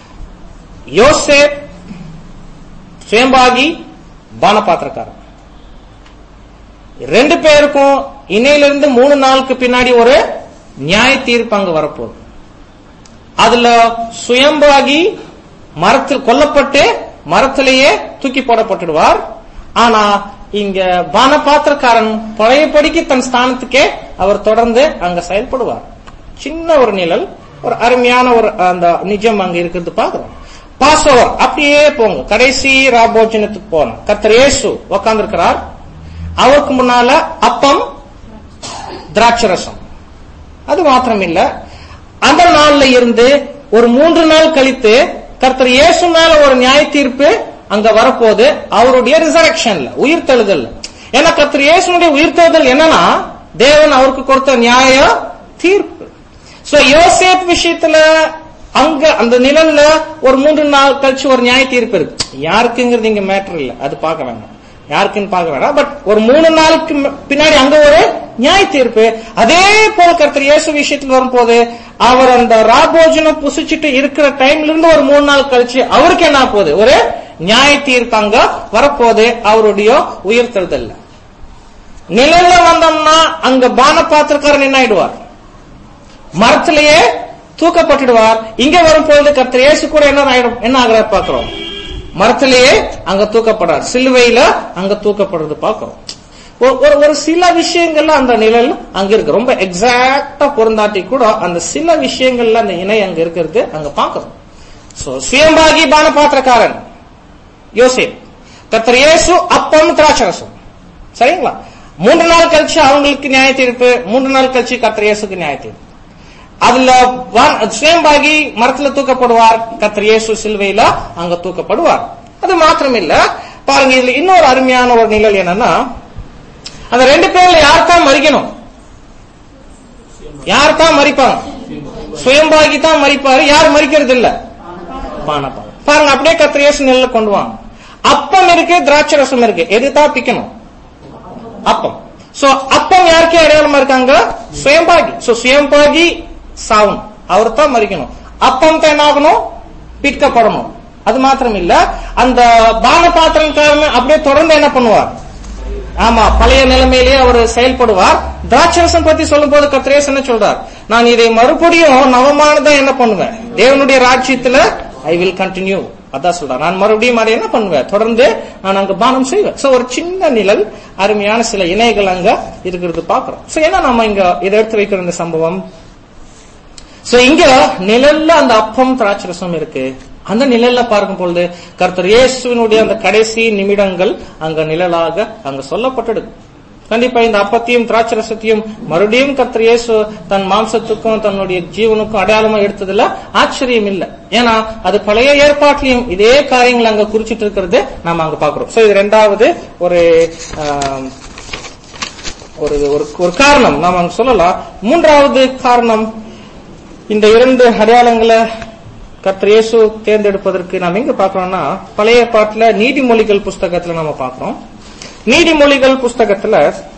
யோசேப் சுயம்பாகி பானபாத்திரக்காரன் ரெண்டு பேருக்கும் இன்னையிலிருந்து மூணு நாளுக்கு பின்னாடி ஒரு நியாய தீர்ப்பு அங்க வரப்போகுது அதுல சுயம்பாகி மரத்தில் கொல்லப்பட்டு மரத்திலேயே தூக்கி போடப்பட்டுடுவார் ஆனா இங்க பானபாத்திரக்காரன் பழையபடிக்கு தன் ஸ்தானத்துக்கே அவர் தொடர்ந்து அங்க செயல்படுவார் சின்ன ஒரு நிழல் ஒரு அருமையான ஒரு அந்த நிஜம் அங்க இருக்கிறது பாக்குறோம் பாசோவர் அப்படியே போங்க கடைசி ராபோஜனத்துக்கு போனோம் கர்த்தர் இயேசு உட்கார்ந்திருக்கிறார் அவருக்கு முன்னால அப்பம் திராட்சரசம் அது மாத்திரம் இல்ல அந்த நாள்ல இருந்து ஒரு மூன்று நாள் கழித்து கர்த்தர் இயேசு மேல ஒரு நியாய தீர்ப்பு அங்க வரப்போது அவருடைய ரிசரக்ஷன்ல உயிர்த்தெழுதல் ஏன்னா கர்த்தர் இயேசுனுடைய உயிர்த்தெழுதல் என்னன்னா தேவன் அவருக்கு கொடுத்த நியாய தீர்ப்பு சோ யோசேப் விஷயத்துல அங்க அந்த நிழல்ல ஒரு மூன்று நாள் கழிச்சு ஒரு நியாய தீர்ப்பு இருக்கு யாருக்குங்கிறது இங்க மேட்டர் இல்ல அது பார்க்க வேண்டாம் யாருக்குன்னு பார்க்க வேண்டாம் பட் ஒரு மூணு நாளுக்கு ம- பின்னாடி அங்க ஒரு நியாய தீர்ப்பு அதே போல கர்த்தர் இயேசு விஷயத்துல வரும்போது அவர் அந்த ராபோஜனம் புசிச்சிட்டு இருக்கிற டைம்ல இருந்து ஒரு மூணு நாள் கழிச்சு அவருக்கு என்ன போகுது ஒரு நியாய தீர்ப்பு அங்க வரப்போகுது அவருடைய உயிர்த்தெழுதல்ல நிழல்ல வந்தோம்னா அங்க பான பாத்திரக்காரன் என்ன ஆயிடுவார் மரத்திலேயே தூக்கப்பட்டுடுவார் இங்க வரும்பொழுது கர்த்தர் இயேசு கூட என்ன ஆயிடும் என்ன ஆகிறார் பாக்குறோம் மரத்திலேயே அங்க தூக்கப்படுறார் சிலுவையில அங்க தூக்கப்படுறது பாக்குறோம் ஒரு- ஒரு ஒரு சில விஷயங்கள்ல அந்த நிழல் அங்க இருக்கு ரொம்ப எக்ஸாக்டா பொருந்தாட்டி கூட அந்த சில விஷயங்கள்ல அந்த இணை அங்க இருக்கிறது அங்க பாக்குறோம் சோ சுயம்பாகி பான பாத்திரக்காரன் யோசேப் கர்த்தர் இயேசு அப்பம் திராட்சரசம் சரிங்களா மூன்று நாள் கழிச்சு அவங்களுக்கு நியாய தீர்ப்பு மூன்று நாள் கழிச்சு கர்த்தர் இயேசுக்கு நியாய தீர்ப்பு அதுல வான்- சுயம்பாகி மரத்துல தூக்கப்படுவார் கர்த்தர் இயேசு சிலுவையில அங்க தூக்கப்படுவார் அது மாத்திரம் இல்ல பாருங்க இதுல இன்னொரு அருமையான ஒரு நிழல் என்னன்னா அந்த ரெண்டு பேர்ல யார் தான் மறிக்கணும் யார் தான் மறிப்பாங்க சுயம்பாகி தான் மறிப்பாரு யார் மறிக்கிறது இல்ல பானப்பா பாருங்க அப்படியே கர்த்தர் இயேசு நெல்ல கொண்டு வாங்க அப்பம் இருக்கு திராட்சை ரசம் இருக்கு எது தான் பிக்கணும் அப்பம் சோ அப்பம் யாருக்கு அடையாளமா இருக்காங்க சுயம்பாகி சோ சுயம்பாகி சாவணும் அவர் தான் மறிக்கணும் அப்பம் தான் என்ன ஆகணும் பிற்கப்படணும் அது மாத்திரம் இல்ல அந்த பான பாத்திரம் அப்படியே தொடர்ந்து என்ன பண்ணுவார் ஆமா பழைய நிலைமையிலேயே அவர் செயல்படுவார் திராட்சரசம் பத்தி சொல்லும் போது கத்திரேஸ் என்ன சொல்றார் நான் இதை மறுபடியும் நவமானதான் என்ன பண்ணுவேன் தேவனுடைய ராஜ்யத்துல ஐ வில் கண்டினியூ அதான் சொல்றார் நான் மறுபடியும் அதை என்ன பண்ணுவேன் தொடர்ந்து நான் அங்க பானம் செய்வேன் சோ ஒரு சின்ன நிழல் அருமையான சில இணைகள் அங்க இருக்கிறது பாக்குறோம் சோ ஏன்னா நம்ம இங்க இதை எடுத்து வைக்கிற இந்த சம்பவம் சோ இங்க நிழல்ல அந்த அப்பம் திராட்சரசம் இருக்கு அந்த நிழல்ல பார்க்கும் பொழுது கர்த்தர் இயேசுவினுடைய அந்த கடைசி நிமிடங்கள் அங்க நிழலாக அங்க சொல்லப்பட்டது கண்டிப்பா இந்த அப்பத்தையும் திராட்சரசத்தையும் மறுபடியும் கர்த்தர் இயேசு தன் மாம்சத்துக்கும் தன்னுடைய ஜீவனுக்கும் அடையாளமா எடுத்ததுல ஆச்சரியம் இல்ல ஏன்னா அது பழைய ஏற்பாட்டிலையும் இதே காரியங்கள் அங்க குறிச்சிட்டு இருக்கிறது நாம அங்க பாக்குறோம் சோ இது ரெண்டாவது ஒரு ஆம், ஒரு ஒரு ஒரு காரணம் நாம அங்க சொல்லலாம் மூன்றாவது காரணம் இந்த இரண்டு அடையாளங்களை கர்த்தர் இயேசு தேர்ந்தெடுப்பதற்கு நாம் எங்க பார்க்கறோம்னா பழைய ஏற்பாட்டுல நீதிமொழிகள் புஸ்தகத்துல நம்ம பார்க்கிறோம் நீதிமொழிகள் புஸ்தகத்துல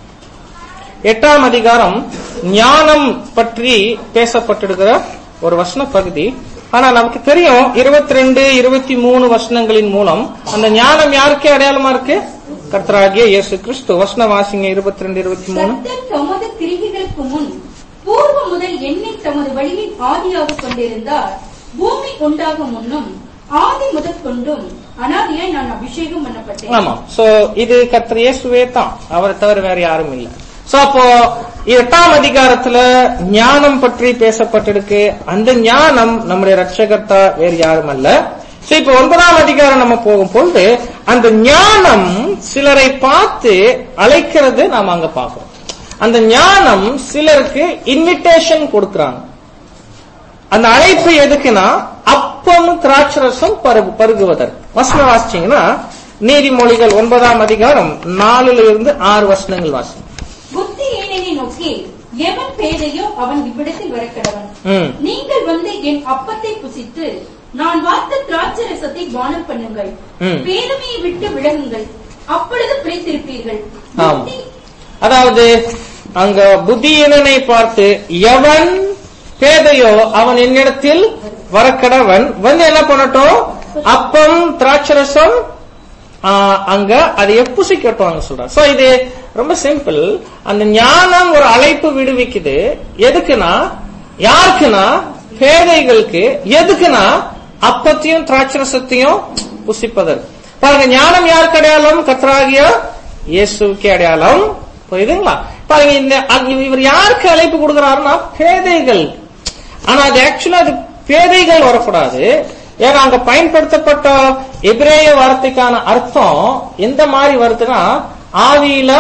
எட்டாம் அதிகாரம் ஞானம் பற்றி பேசப்பட்டிருக்கிற ஒரு வசன பகுதி ஆனா நமக்கு தெரியும் இருபத்தி ரெண்டு இருபத்தி மூணு வசனங்களின் மூலம் அந்த ஞானம் யாருக்கு அடையாளமா இருக்கு கர்த்தராகிய இயேசு கிறிஸ்து வசன வாசிங்க இருபத்தி ரெண்டு இருபத்தி மூணு கர்த்தர் தமது கிரிகைகளுக்கு முன் பூர்வ முதல் என்னை தமது வழியின் ஆதியாக கொண்டிருந்தார் பூமி உண்டாகும் முன்னும் ஆதி முதற் கொண்டும் அனாதியாய் நான் அபிஷேகம் பண்ணப்பட்டேன் ஆமா சோ இது கர்த்தர் இயேசுவே தான் அவரை தவிர வேற யாரும் இல்ல சோ அப்போ எட்டாம் அதிகாரத்துல ஞானம் பற்றி பேசப்பட்டிருக்கு அந்த ஞானம் நம்முடைய ரட்சகர்த்தா வேறு யாரும் அல்ல சோ இப்ப ஒன்பதாம் அதிகாரம் நம்ம போகும் பொழுது அந்த ஞானம் சிலரை பார்த்து அழைக்கிறது நாம அங்க பார்க்கிறோம் அந்த ஞானம் சிலருக்கு இன்விடேஷன் கொடுக்கறாங்க அந்த அழைப்பு எதுக்குன்னா அப்பம் திராட்சரசம் பருகு பருகுவதற்கு வசனம் வாசிச்சீங்கன்னா நீதிமொழிகள் ஒன்பதாம் அதிகாரம் நாலுல இருந்து ஆறு வசனங்கள் வாசி புத்தி ஏனெனை நோக்கி எவன் பேதையோ அவன் இவ்விடத்தில் வரக்கடவன் ம் நீங்கள் வந்து என் அப்பத்தை புசித்து நான் வார்த்த திராட்சை ரசத்தை பானம் பண்ணுங்கள் ம். பேதமையை விட்டு விலகுங்கள் அப்பொழுது பிழைத்திருப்பீர்கள் ஆம். புத்தி அதாவது அங்க புத்தியீனனை பார்த்து எவன் பேதையோ அவன் என்னிடத்தில் வரக்கடவன் வந்து என்ன பண்ணட்டும் அப்பம் திராட்சரசம் ஆ, அங்க அதை புசிக்கட்டும் அங்க சொல்றார் சோ இது ரொம்ப சிம்பிள் அந்த ஞானம் ஒரு அழைப்பு விடுவிக்குது எதுக்குன்னா யாருக்குன்னா பேதைகளுக்கு எதுக்குன்னா அப்பத்தையும் திராட்சரசத்தையும் புசிப்பதற்கு பாருங்க ஞானம் யாருக்கு அடையாளம் கத்ராகிய இயேசுக்கு அடையாளம் புரியுதுங்களா பாருங்க இந்த அ- இவர் யாருக்கு அழைப்பு கொடுக்கிறாருன்னா பேதைகள் ஆனா அது ஆக்சுவலா அது பேதைகள் வரக்கூடாது ஏன்னா அங்க பயன்படுத்தப்பட்ட எபிரேய வார்த்தைக்கான அர்த்தம் எந்த மாதிரி வருதுன்னா ஆவியில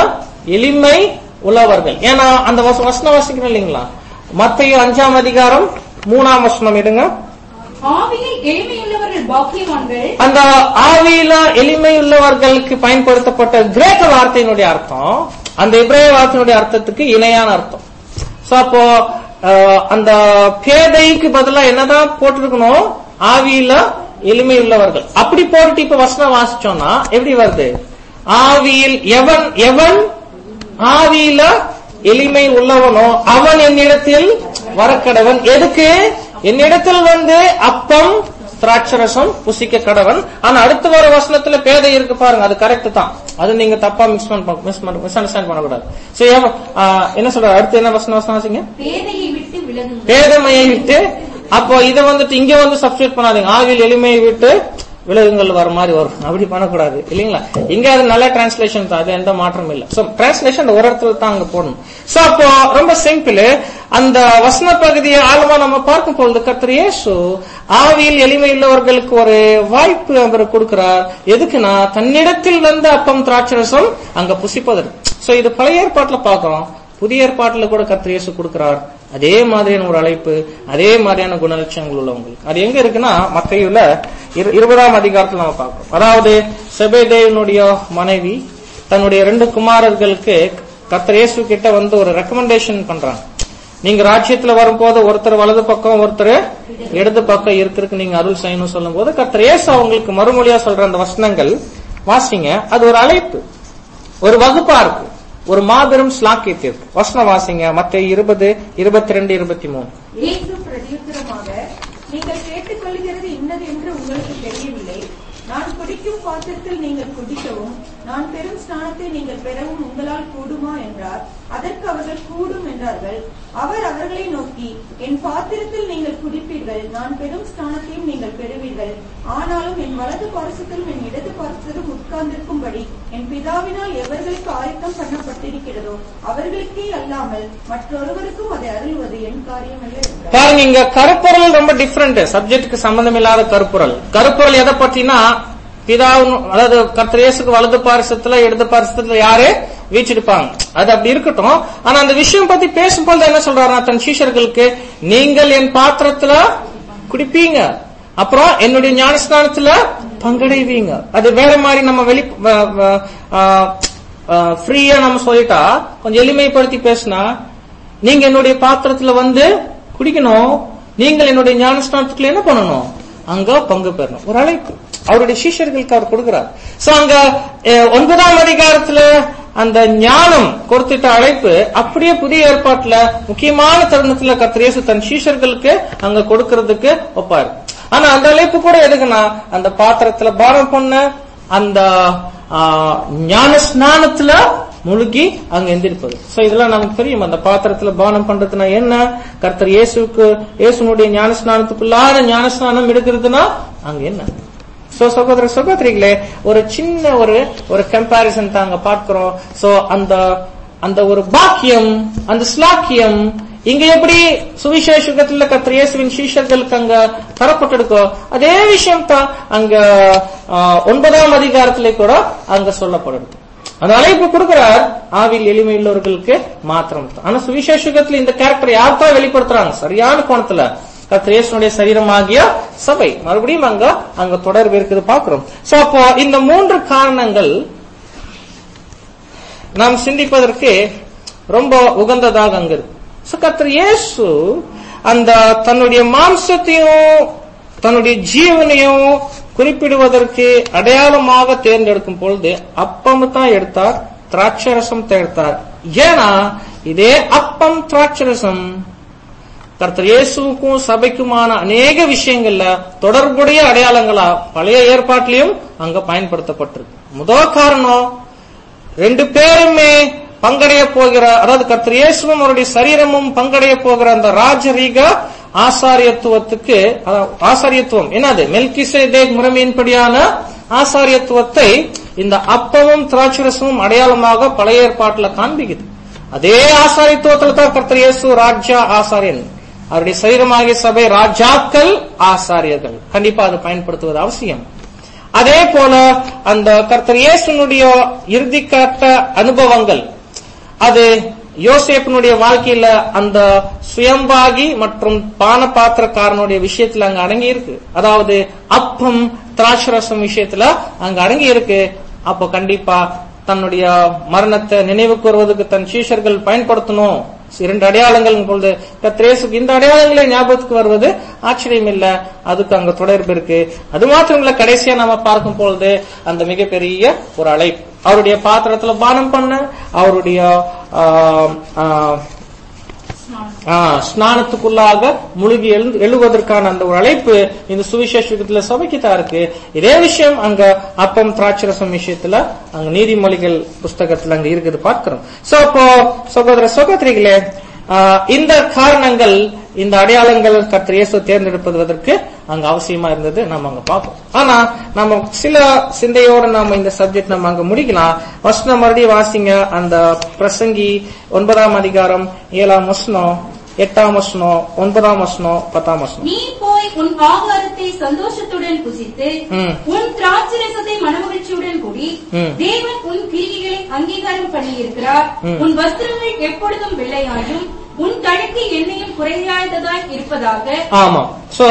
எளிமை உள்ளவர்கள் ஏன்னா அந்த வச- வசனம் வாசிக்கணும் இல்லைங்களா மத்தையோ அஞ்சாம் அதிகாரம் மூணாம் வசனம் எடுங்க ஆவியில் எளிமையுள்ளவர்கள் பாக்கியவான்கள் அந்த ஆவியில எளிமை உள்ளவர்களுக்கு பயன்படுத்தப்பட்ட கிரேக்க வார்த்தையினுடைய அர்த்தம் அந்த இப்ரேய வார்த்தையினுடைய அர்த்தத்துக்கு இணையான அர்த்தம் சோ அப்போ அஹ், அந்த பேதைக்கு பதிலா என்னதான் போட்டிருக்கணும் ஆவியில எளிமை உள்ளவர்கள் அப்படி போட்டுட்டு இப்ப வசனம் வாசிச்சோம்னா எப்படி வருது ஆவியில் எவன் எவன் ஆவியில எளிமை உள்ளவனோ அவன் என்னிடத்தில் வரக்கடவன் எதுக்கு என்னிடத்தில் வந்து அப்பம் திராட்சரசம் புசிக்க கடவன் ஆனா அடுத்து வர வசனத்துல பேதை இருக்கு பாருங்க அது கரெக்ட் தான் அது நீங்க தப்பா மிஸ் பண்ண மிஸ் மிஸ் அண்டர்ஸ்டாண்ட் பண்ணக்கூடாது சோ எவன், ஆ, என்ன சொல்ற அடுத்து என்ன வசனம் வசனம் வாசிங்க பேதையை விட்டு விலகுங்கள் பேதமையை விட்டு அப்போ இதை வந்துட்டு இங்க வந்து சப்ஸ்டியூட் பண்ணாதீங்க ஆவில் எளிமையை விட்டு விலகுங்கள் வர மாதிரி வரும் அப்படி பண்ணக்கூடாது இல்லைங்களா இங்க அது நல்ல டிரான்ஸ்லேஷன் தான் அது எந்த மாற்றமும் இல்ல சோ டிரான்ஸ்லேஷன் ஒரு இடத்துல தான் அங்க போடணும் சோ அப்போ ரொம்ப சிம்பிள் அந்த வசன பகுதியை ஆழமா நம்ம பார்க்கும் பொழுது கர்த்தர் இயேசு ஆவியில் எளிமை உள்ளவர்களுக்கு ஒரு வாய்ப்பு அவர் கொடுக்கிறார் எதுக்குன்னா தன்னிடத்தில் வந்த அப்பம் திராட்சரசம் அங்க புசிப்பதற்கு சோ இது பழைய ஏற்பாட்டுல பார்க்கிறோம் புதிய ஏற்பாட்டுல கூட கர்த்தர் இயேசு கொடுக்கிறார் அதே மாதிரியான ஒரு அழைப்பு அதே மாதிரியான குணலட்சணங்கள் உள்ளவங்களுக்கு அது எங்க இருக்குன்னா மத்தையுள்ள இருபதாம் அதிகாரத்துல நம்ம பார்க்கிறோம் அதாவது செபேதேவனுடைய மனைவி தன்னுடைய ரெண்டு குமாரர்களுக்கு கர்த்தர் இயேசு கிட்ட வந்து ஒரு ரெக்கமெண்டேஷன் பண்றாங்க நீங்க ராஜ்யத்துல வரும்போது ஒருத்தர் வலது பக்கம் ஒருத்தர் இடது பக்கம் இருக்கிறதுக்கு நீங்க அருள் செய்யணும் சொல்லும் போது கர்த்தர் இயேசு அவங்களுக்கு மறுமொழியா சொல்ற அந்த வசனங்கள் வாசிங்க அது ஒரு அழைப்பு ஒரு வகுப்பா இருக்கு ஒரு மாபெரும் ஸ்லாக்கியத்திற்கு வசன வாசிங்க மத்த இருபது இருபத்தி ரெண்டு இருபத்தி மூணு இயேசு பிரதியுத்தரமாக நீங்கள் கேட்டுக்கொள்கிறது இன்னது என்று உங்களுக்கு தெரியவில்லை நான் குடிக்கும் பாத்திரத்தில் நீங்கள் குடிக்கவும் நான் பெரும் ஸ்நானத்தை நீங்கள் பெறவும் உங்களால் கூடுமா என்றார் அதற்கு அவர்கள் கூடும் என்றார்கள் அவர் அவர்களை நோக்கி என் பாத்திரத்தில் நீங்கள் குடிப்பீர்கள் நான் பெரும் ஸ்நானத்தையும் நீங்கள் பெறுவீர்கள் ஆனாலும் என் வலது பாரசத்திலும் என் இடது பாரசத்திலும் உட்கார்ந்திருக்கும்படி என் பிதாவினால் எவர்களுக்கு ஆயத்தம் பண்ணப்பட்டிருக்கிறதோ அவர்களுக்கே அல்லாமல் மற்றொருவருக்கும் அதை அருள்வது என் காரியமல்ல என்றார் பாருங்க இங்க கருப்பொருள் ரொம்ப டிஃப்ரெண்ட் சப்ஜெக்டுக்கு சம்பந்தம் இல்லாத கருப்பொருள் கருப்பொருள் எதை பத்தினா பிதாவின் அதாவது கர்த்தர் இயேசுக்கு வலது பாரிசத்துல இடது பாரிசத்துல யாரு வீச்சிருப்பாங்க அது அப்படி இருக்கட்டும் ஆனா அந்த விஷயம் பத்தி பேசும்போது என்ன சொல்றாருன்னா தன் சீஷர்களுக்கு நீங்கள் என் பாத்திரத்துல குடிப்பீங்க அப்புறம் என்னுடைய ஞானஸ்தானத்துல பங்கடைவீங்க அது வேற மாதிரி நம்ம வெளி ஃப்ரீயா நம்ம சொல்லிட்டா கொஞ்சம் எளிமைப்படுத்தி பேசினா நீங்க என்னுடைய பாத்திரத்துல வந்து குடிக்கணும் நீங்கள் என்னுடைய ஞானஸ்தானத்துக்குள்ள என்ன பண்ணணும் அங்க பங்கு பெறணும் ஒரு அழைப்பு அவருடைய சீஷர்களுக்கு அவர் கொடுக்கிறார் சோ அங்க அஹ், ஒன்பதாம் அதிகாரத்துல அந்த ஞானம் கொடுத்துட்ட அழைப்பு அப்படியே புதிய ஏற்பாட்டுல முக்கியமான தருணத்துல கத்திரேசு தன் சீஷர்களுக்கு அங்க கொடுக்கறதுக்கு ஒப்பாரு ஆனா அந்த அழைப்பு கூட எதுக்குன்னா அந்த பாத்திரத்துல பானம் பண்ண அந்த ஆஹ், ஞான ஸ்நானத்துல முழுகி அங்க எந்திருப்பது சோ இதெல்லாம் நமக்கு தெரியும் அந்த பாத்திரத்துல பானம் பண்றதுனா என்ன கர்த்தர் இயேசுக்கு இயேசுனுடைய ஞான ஸ்நானத்துக்குள்ளான ஞான ஸ்நானம் எடுக்கிறதுனா அங்க என்ன சோ சகோதர சகோதரிகளே ஒரு சின்ன ஒரு ஒரு கம்பாரிசன் தாங்க பார்க்கிறோம் சோ அந்த அந்த ஒரு பாக்கியம் அந்த ஸ்லாக்கியம் இங்க எப்படி சுவிசேஷகத்துல கத்திர இயேசுவின் சீஷர்களுக்கு அங்க தரப்பட்டிருக்கோ அதே விஷயம் தான் அங்க ஆ, ஒன்பதாம் அதிகாரத்திலே கூட அங்க சொல்லப்படுது அந்த அழைப்பு கொடுக்கிறார் ஆவில் எளிமை உள்ளவர்களுக்கு மாத்திரம் தான் ஆனா சுவிசேஷகத்துல இந்த கேரக்டர் யார் தான் வெளிப்படுத்துறாங்க சரியான கோணத்துல கத்திரேசனுடைய சரீரமாகிய சபை மறுபடியும் அங்க அங்க தொடர்பு இருக்குது பாக்குறோம் சோ அப்போ இந்த மூன்று காரணங்கள் நாம் சிந்திப்பதற்கு ரொம்ப உகந்ததாக அங்க இருக்கு சோ கர்த்தர் இயேசு அந்த தன்னுடைய மாம்சத்தையும் தன்னுடைய ஜீவனையும் குறிப்பிடுவதற்கு அடையாளமாக தேர்ந்தெடுக்கும் பொழுது அப்பம் தான் எடுத்தார் திராட்சரசம் எடுத்தார் ஏன்னா இதே அப்பம் திராட்சரசம் கர்த்தர் இயேசுவுக்கும் சபைக்குமான அநேக விஷயங்கள்ல தொடர்புடைய அடையாளங்களா பழைய ஏற்பாட்டிலையும் அங்க பயன்படுத்தப்பட்டிருக்கு முதல் காரணம் ரெண்டு பேருமே பங்கடைய போகிற அதாவது கர்த்தர் இயேசுவும் அவருடைய சரீரமும் பங்கடைய போகிற அந்த ராஜரீக ஆசாரியத்துவத்துக்கு அதாவது ஆசாரியத்துவம் என்னது மெல்கிசேதேக் முறைமையின்படியான ஆசாரியத்துவத்தை இந்த அப்பமும் திராட்சரசமும் அடையாளமாக பழைய ஏற்பாட்டுல காண்பிக்குது அதே ஆசாரியத்துவத்துல தான் கர்த்தர் இயேசு ராஜ்யா ஆசாரியன் அவருடைய சரீரமாகிய சபை ராஜாக்கள் ஆசாரியர்கள் கண்டிப்பா அது பயன்படுத்துவது அவசியம் அதே போல அந்த கர்த்தர் இயேசுனுடைய இறுதிக்கட்ட அனுபவங்கள் அது யோசேப்பினுடைய வாழ்க்கையில அந்த சுயம்பாகி மற்றும் பான பாத்திரக்காரனுடைய விஷயத்துல அங்க அடங்கி இருக்கு அதாவது அப்பம் திராட்சரசம் விஷயத்துல அங்க அடங்கி இருக்கு அப்போ கண்டிப்பா தன்னுடைய மரணத்தை நினைவு கூறுவதற்கு தன் சீஷர்கள் பயன்படுத்தணும் இரண்டு அடையாளங்கள் பொழுது கத்திரேசுக்கு இந்த அடையாளங்களே ஞாபகத்துக்கு வருவது ஆச்சரியம் இல்ல அதுக்கு அங்க தொடர்பு இருக்கு அது மாத்திரம் இல்ல கடைசியா நம்ம பார்க்கும் பொழுது அந்த மிகப்பெரிய ஒரு அழைப்பு அவருடைய பாத்திரத்துல பானம் பண்ண அவருடைய ஆ, ஆ, ஆ, ஸ்நானத்துக்குள்ளாக முழுகி எழுந்து எழுவதற்கான அந்த ஒரு அழைப்பு இந்த சுவிசேஷத்துல சபைக்கு தான் இருக்கு இதே விஷயம் அங்க அப்பம் திராட்சரசம் விஷயத்துல அங்க நீதிமொழிகள் புஸ்தகத்துல அங்க இருக்குது பார்க்கிறோம் சோ அப்போ சகோதர சகோதரிகளே ஆ, இந்த காரணங்கள் இந்த அடையாளங்கள் கர்த்தர் இயேசு தேர்ந்தெடுப்பதற்கு அங்க அவசியமா இருந்தது நம்ம அங்க பார்ப்போம் ஆனா நம்ம சில சிந்தையோட நாம இந்த சப்ஜெக்ட் நம்ம அங்க முடிக்கலாம் வசனம் மறுபடியும் வாசிங்க அந்த பிரசங்கி ஒன்பதாம் அதிகாரம் ஏழாம் வசனம் எட்டாம் வசனம் ஒன்பதாம் வசனம் பத்தாம் வசனம் நீ போய் உன் ஆகாரத்தை சந்தோஷத்துடன் புசித்து ம். உன் திராட்சரசத்தை மனமகிழ்ச்சியுடன் குடி ம். தேவன் உன் கிரியைகளை அங்கீகாரம் பண்ணியிருக்கிறார் ம். உன் வஸ்திரங்கள் எப்பொழுதும் வெள்ளையாயும் உன் தடுக்கு எண்ணெயும் குறையாததாய் இருப்பதாக ஆமா சோ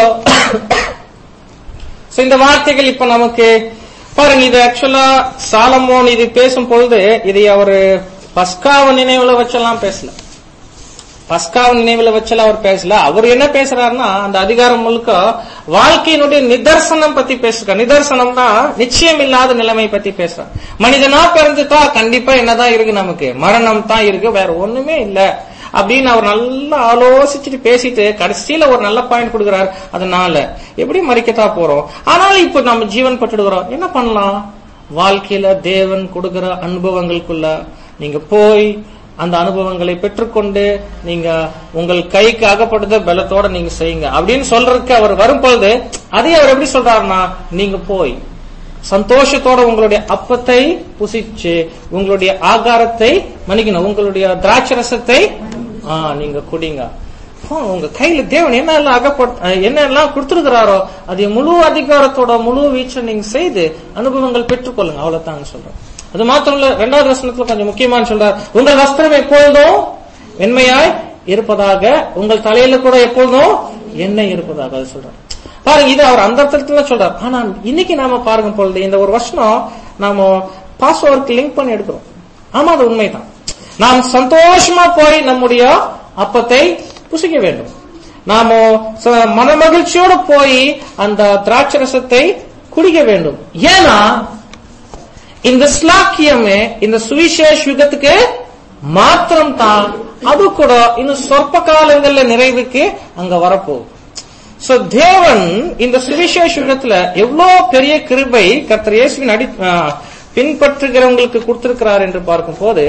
சோ இந்த வார்த்தைகள் இப்ப நமக்கு பாருங்க இது ஆக்சுவலா சாலமோன் இது பேசும் பொழுது இதை அவரு பஸ்காவ நினைவுல வச்செல்லாம் பேசல பஸ்காவ நினைவுல வச்செல்லாம் அவர் பேசல அவர் என்ன பேசுறாருன்னா அந்த அதிகாரம் முழுக்க வாழ்க்கையினுடைய நிதர்சனம் பத்தி பேசுறார் நிதர்சனம்னா நிச்சயம் இல்லாத நிலைமை பத்தி பேசுறார் மனிதனா பிறந்துட்டா கண்டிப்பா என்னதான் இருக்கு நமக்கு மரணம் தான் இருக்கு வேற ஒண்ணுமே இல்ல அப்படின்னு அவர் நல்லா ஆலோசிச்சுட்டு பேசிட்டு கடைசியில ஒரு நல்ல பாயிண்ட் கொடுக்கிறார் அதனால எப்படி மறிக்கத்தான் போறோம் ஆனாலும் இப்ப நம்ம ஜீவன் பட்டுடுகிறோம் என்ன பண்ணலாம் வாழ்க்கையில தேவன் கொடுக்கிற அனுபவங்களுக்குள்ள நீங்க போய் அந்த அனுபவங்களை பெற்றுக்கொண்டு நீங்க உங்கள் கைக்கு அகப்படுத பலத்தோட நீங்க செய்யுங்க அப்படின்னு சொல்றதுக்கு அவர் வரும் பொழுது அதே அவர் எப்படி சொல்றாருன்னா நீங்க போய் சந்தோஷத்தோட உங்களுடைய அப்பத்தை புசிச்சு உங்களுடைய ஆகாரத்தை மன்னிக்கணும் உங்களுடைய திராட்சரசத்தை ஆ, நீங்க குடிங்க அப்போ உங்க கையில தேவன் என்ன எல்லாம் அகப்பட் என்ன எல்லாம் கொடுத்திருக்கிறாரோ அதை முழு அதிகாரத்தோட முழு வீச்சை நீங்க செய்து அனுபவங்கள் பெற்றுக்கொள்ளுங்க அவ்வளவுதாங்க சொல்றேன் அது மாத்திரம் இல்ல ரெண்டாவது வசனத்துல கொஞ்சம் முக்கியமான சொல்றார் உங்கள் வஸ்திரம் எப்பொழுதும் வெண்மையாய் இருப்பதாக உங்கள் தலையில கூட எப்பொழுதும் எண்ணெய் இருப்பதாக அது சொல்றார் பாருங்க இது அவர் அந்த அர்த்தத்துல சொல்றார் ஆனா இன்னைக்கு நாம பாருங்க பொழுது இந்த ஒரு வருஷம் நாம பாஸ்வேர்டுக்கு லிங்க் பண்ணி எடுக்கிறோம் ஆமா அது உண்மைதான் நாம் சந்தோஷமா போய் நம்முடைய அப்பத்தை புசிக்க வேண்டும் நாம ச- மனமகிழ்ச்சியோட போய் அந்த திராட்சரசத்தை குடிக்க வேண்டும் ஏன்னா இந்த ஸ்லாக்கியமே இந்த சுவிசேஷ யுகத்துக்கு மாத்திரம் தான் அது கூட இன்னும் சொற்ப காலங்கள்ல நிறைவுக்கு அங்க வரப்போகுது சோ தேவன் இந்த சுவிசேஷ யுகத்துல எவ்வளவு பெரிய கிருபை கர்த்தர் இயேசுவின் அடி ஆ, பின்பற்றுகிறவங்களுக்கு கொடுத்திருக்கிறார் என்று பார்க்கும் போது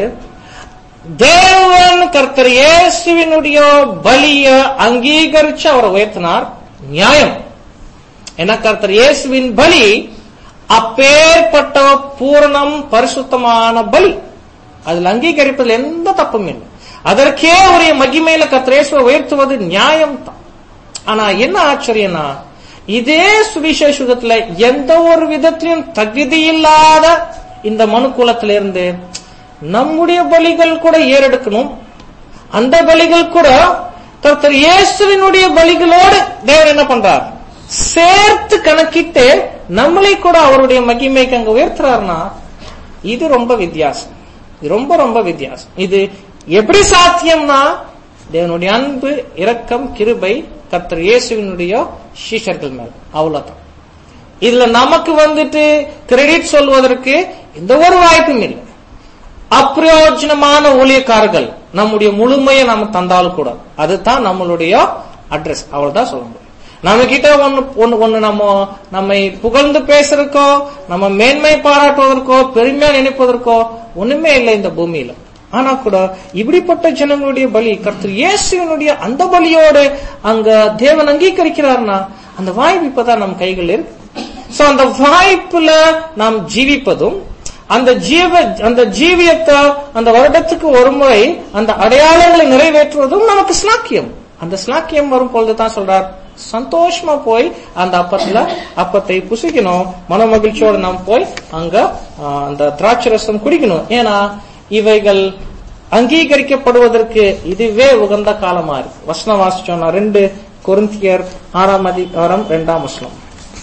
தேவன் கர்த்தர் இயேசுவினுடைய பலிய அங்கீகரிச்சு அவரை உயர்த்தினார் நியாயம் ஏன்னா கர்த்தர் இயேசுவின் பலி அப்பேற்பட்ட பூரணம் பரிசுத்தமான பலி அதில் அங்கீகரிப்பதில் எந்த தப்பும் இல்லை அதற்கே உரிய மகிமையில கர்த்தர் இயேசுவை உயர்த்துவது நியாயம் தான் ஆனா என்ன ஆச்சரியம்னா இதே சுவிசேஷத்துல எந்த ஒரு விதத்திலும் தகுதி இல்லாத இந்த மனு குலத்திலிருந்து நம்முடைய பலிகள் கூட ஏறெடுக்கணும் அந்த பலிகள் கூட கர்த்தர் இயேசுவினுடைய பலிகளோடு தேவன் என்ன பண்றார் சேர்த்து கணக்கிட்டு நம்மளை கூட அவருடைய மகிமைக்கு அங்க உயர்த்துறாருன்னா இது ரொம்ப வித்தியாசம் இது ரொம்ப ரொம்ப வித்தியாசம் இது எப்படி சாத்தியம்னா தேவனுடைய அன்பு இரக்கம் கிருபை கர்த்தர் இயேசுவினுடைய சீஷர்கள் மேல் அவ்வளவுதான் இதுல நமக்கு வந்துட்டு கிரெடிட் சொல்வதற்கு எந்த ஒரு வாய்ப்பும் இல்லை அப்பிரயோஜனமான ஊழியக்காரர்கள் நம்முடைய முழுமையை நம்ம தந்தாலும் கூட அதுதான் நம்மளுடைய அட்ரஸ் அவ்வளவுதான் சொல்ல முடியும் நம்ம கிட்ட ஒண்ணு ஒண்ணு ஒண்ணு நம்ம நம்மை புகழ்ந்து பேசுறதுக்கோ நம்ம மேன்மை பாராட்டுவதற்கோ பெருமையா நினைப்பதற்கோ ஒண்ணுமே இல்லை இந்த பூமியில ஆனா கூட இப்படிப்பட்ட ஜனங்களுடைய பலி கர்த்தர் இயேசுவினுடைய அந்த பலியோடு அங்க தேவன் அங்கீகரிக்கிறார்னா அந்த வாய்ப்பு இப்பதான் நம்ம கைகள் இருக்கு சோ அந்த வாய்ப்புல நாம் ஜீவிப்பதும் அந்த ஜீவ அந்த ஜீவியத்தை அந்த வருடத்துக்கு ஒரு முறை அந்த அடையாளங்களை நிறைவேற்றுவதும் நமக்கு ஸ்லாக்கியம் அந்த ஸ்லாக்கியம் வரும் பொழுது தான் சொல்றார் சந்தோஷமா போய் அந்த அப்பத்துல அப்பத்தை புசிக்கணும் மன மகிழ்ச்சியோட நாம் போய் அங்க ஆ, அந்த திராட்சை ரசம் குடிக்கணும் ஏன்னா இவைகள் அங்கீகரிக்கப்படுவதற்கு இதுவே உகந்த காலமா இருக்கு வசனம் வாசிச்சோம் நான் ரெண்டு கொரிந்தியர் ஆறாம் அதிகாரம் ரெண்டாம் வசனம்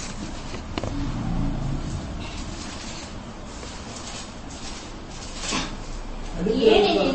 ஏனெனில்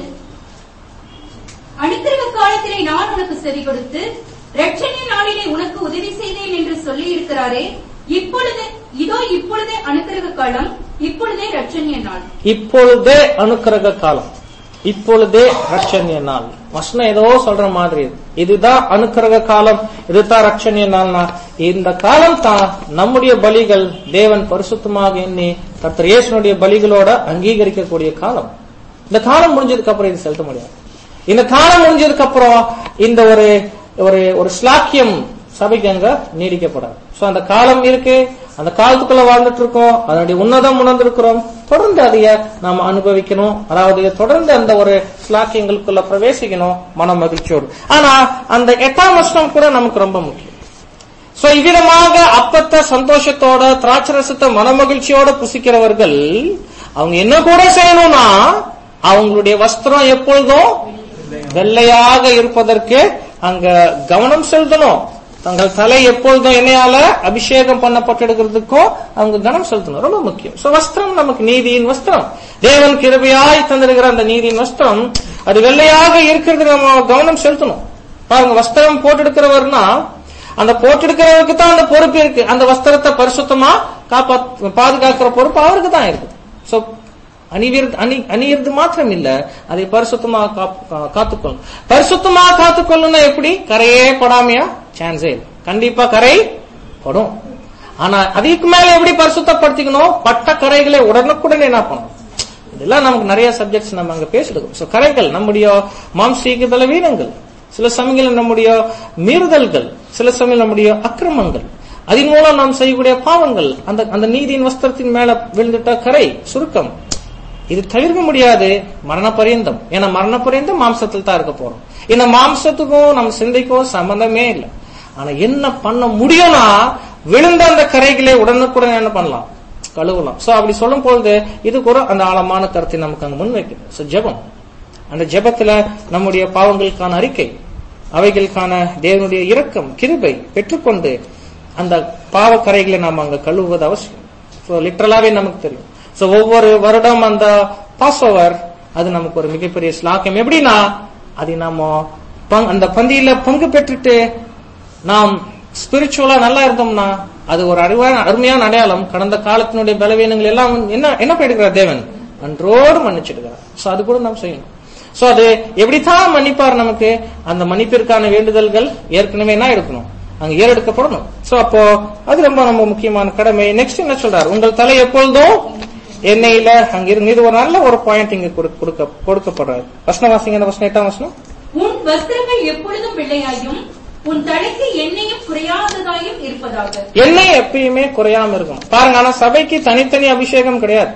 அனுக்கிரக காலத்திலே நான் உனக்கு செவி கொடுத்து ரட்சணிய நாளிலே உனக்கு உதவி செய்தேன் என்று சொல்லி இருக்கிறாரே இப்பொழுது இதோ இப்பொழுதே அனுக்கிரக காலம் இப்பொழுதே ரட்சணிய நாள் இப்பொழுதே அனுக்கிரக காலம் இப்பொழுதே ரட்சணிய நாள் வசனம் ஏதோ சொல்ற மாதிரி இருக்கு. இதுதான் அனுக்கிரக காலம் இதுதான் ரட்சணிய நாள்னா இந்த காலம் தான் நம்முடைய பலிகள் தேவன் பரிசுத்தமாக எண்ணி கர்த்தர் இயேசுனுடைய பலிகளோட அங்கீகரிக்கக்கூடிய காலம் இந்த காலம் முடிஞ்சதுக்கு அப்புறம் இது செலுத்த முடியாது இந்த காலம் முடிஞ்சதுக்கு அப்புறம் இந்த ஒரு ஒரு ஒரு ஸ்லாக்கியம் சபைக்கு அங்க நீடிக்கப்படாது சோ அந்த காலம் இருக்கு அந்த காலத்துக்குள்ள வாழ்ந்துட்டு இருக்கோம் அதனுடைய உன்னதம் உணர்ந்திருக்கிறோம் தொடர்ந்து அதைய நாம அனுபவிக்கணும் அதாவது தொடர்ந்து அந்த ஒரு ஸ்லாக்கியங்களுக்குள்ள பிரவேசிக்கணும் மன மகிழ்ச்சியோடு ஆனா அந்த எட்டாம் வருஷம் கூட நமக்கு ரொம்ப முக்கியம் சோ இவ்விதமாக அப்பத்த சந்தோஷத்தோட திராட்சரசத்தை மனமகிழ்ச்சியோட புசிக்கிறவர்கள் அவங்க என்ன கூட செய்யணும்னா அவங்களுடைய வஸ்திரம் எப்பொழுதும் வெள்ளையாக இருப்பதற்கு அங்க கவனம் செலுத்தணும் தங்கள் தலை எப்பொழுதும் எண்ணெயால அபிஷேகம் பண்ணப்பட்டிருக்கிறதுக்கும் அவங்க கவனம் செலுத்தணும் ரொம்ப முக்கியம் சோ வஸ்திரம் நமக்கு நீதியின் வஸ்திரம் தேவன் கிருபையாய் தந்திருக்கிற அந்த நீதியின் வஸ்திரம் அது வெள்ளையாக இருக்கிறதுக்கு நம்ம கவனம் செலுத்தணும் பாருங்க வஸ்திரம் போட்டெடுக்கிறவர்னா அந்த போட்டெடுக்கிறவருக்கு தான் அந்த பொறுப்பு இருக்கு அந்த வஸ்திரத்தை பரிசுத்தமா காப்பா பாதுகாக்கிற பொறுப்பு அவருக்கு தான் இருக்குது சோ அணிவிறது அணி அணியிறது மாத்திரம் இல்ல அதை பரிசுத்தமா காப்- கா- காத்துக்கொள்ளும் பரிசுத்தமா காத்துக்கொள்ளும்னா எப்படி கரையே படாமையா சான்ஸே இல்லை கண்டிப்பா கரை படும் ஆனா அதுக்கு மேல எப்படி பரிசுத்தப்படுத்திக்கணும் பட்ட கரைகளை உடனுக்குடன் என்ன பண்ணணும் இதெல்லாம் நமக்கு நிறைய சப்ஜெக்ட்ஸ் நம்ம அங்க பேசிடுவோம் சோ கரைகள் நம்முடைய மாம்சீக பலவீனங்கள் சில சமயங்கள் நம்முடைய மீறுதல்கள் சில சமயம் நம்முடைய அக்கிரமங்கள் அதன் மூலம் நாம் செய்யக்கூடிய பாவங்கள் அந்த அந்த நீதியின் வஸ்திரத்தின் மேல விழுந்துட்ட கரை சுருக்கம் இது தவிர்க்க முடியாது மரண பரியந்தம் ஏன்னா மரண பரியந்தம் மாம்சத்தில் தான் இருக்க போறோம் இந்த மாம்சத்துக்கும் நம்ம சிந்தைக்கும் சம்பந்தமே இல்லை ஆனா என்ன பண்ண முடியும்னா விழுந்த அந்த கரைகளை உடனுக்குடன் என்ன பண்ணலாம் கழுவலாம் சோ அப்படி சொல்லும் பொழுது இது கூட அந்த ஆழமான கருத்தை நமக்கு அங்க முன்வைக்குது சோ ஜெபம் அந்த ஜெபத்துல நம்முடைய பாவங்களுக்கான அறிக்கை அவைகளுக்கான தேவனுடைய இரக்கம் கிருபை பெற்றுக்கொண்டு அந்த பாவ கரைகளை நாம் அங்க கழுவுவது அவசியம் சோ லிட்டரலாவே நமக்கு தெரியும் சோ ஒவ்வொரு வருடம் அந்த பாஸ் ஓவர் அது நமக்கு ஒரு மிகப்பெரிய ஸ்லாக்கியம் எப்படின்னா அதை நாம பங்- அந்த பந்தியில பங்கு பெற்றுட்டு நாம் ஸ்பிரிச்சுவலா நல்லா இருந்தோம்னா அது ஒரு அறிவான அருமையான அடையாளம் கடந்த காலத்தினுடைய பலவீனங்கள் எல்லாம் என்ன என்ன பண்ணிடுகிறார் தேவன் அன்றோடு மன்னிச்சிடுகிறார் சோ அது கூட நாம் செய்யணும் சோ அது எப்படித்தான் மன்னிப்பார் நமக்கு அந்த மன்னிப்பிற்கான வேண்டுதல்கள் ஏற்கனவே என்ன இருக்கணும் அங்க ஏறெடுக்கப்படணும் சோ அப்போ அது ரொம்ப ரொம்ப முக்கியமான கடமை நெக்ஸ்ட் என்ன சொல்றாரு உங்கள் தலை எப்பொழுதும் எண்ணெயில அங்க இருந்து இது ஒரு நல்ல ஒரு பாயிண்ட் இங்க கொடுக்க- கொடுக்க கொடுக்கப்படுறாரு வசன வாசிங்க வசனம் எட்டாம் வசனம் உன் வஸ்திரங்கள் எப்பொழுதும் வெள்ளையாயும் உன் தலைக்கு எண்ணெயும் குறையாததாயும் இருப்பதாக எண்ணெய் எப்பயுமே குறையாம இருக்கும் பாருங்க ஆனா சபைக்கு தனித்தனி அபிஷேகம் கிடையாது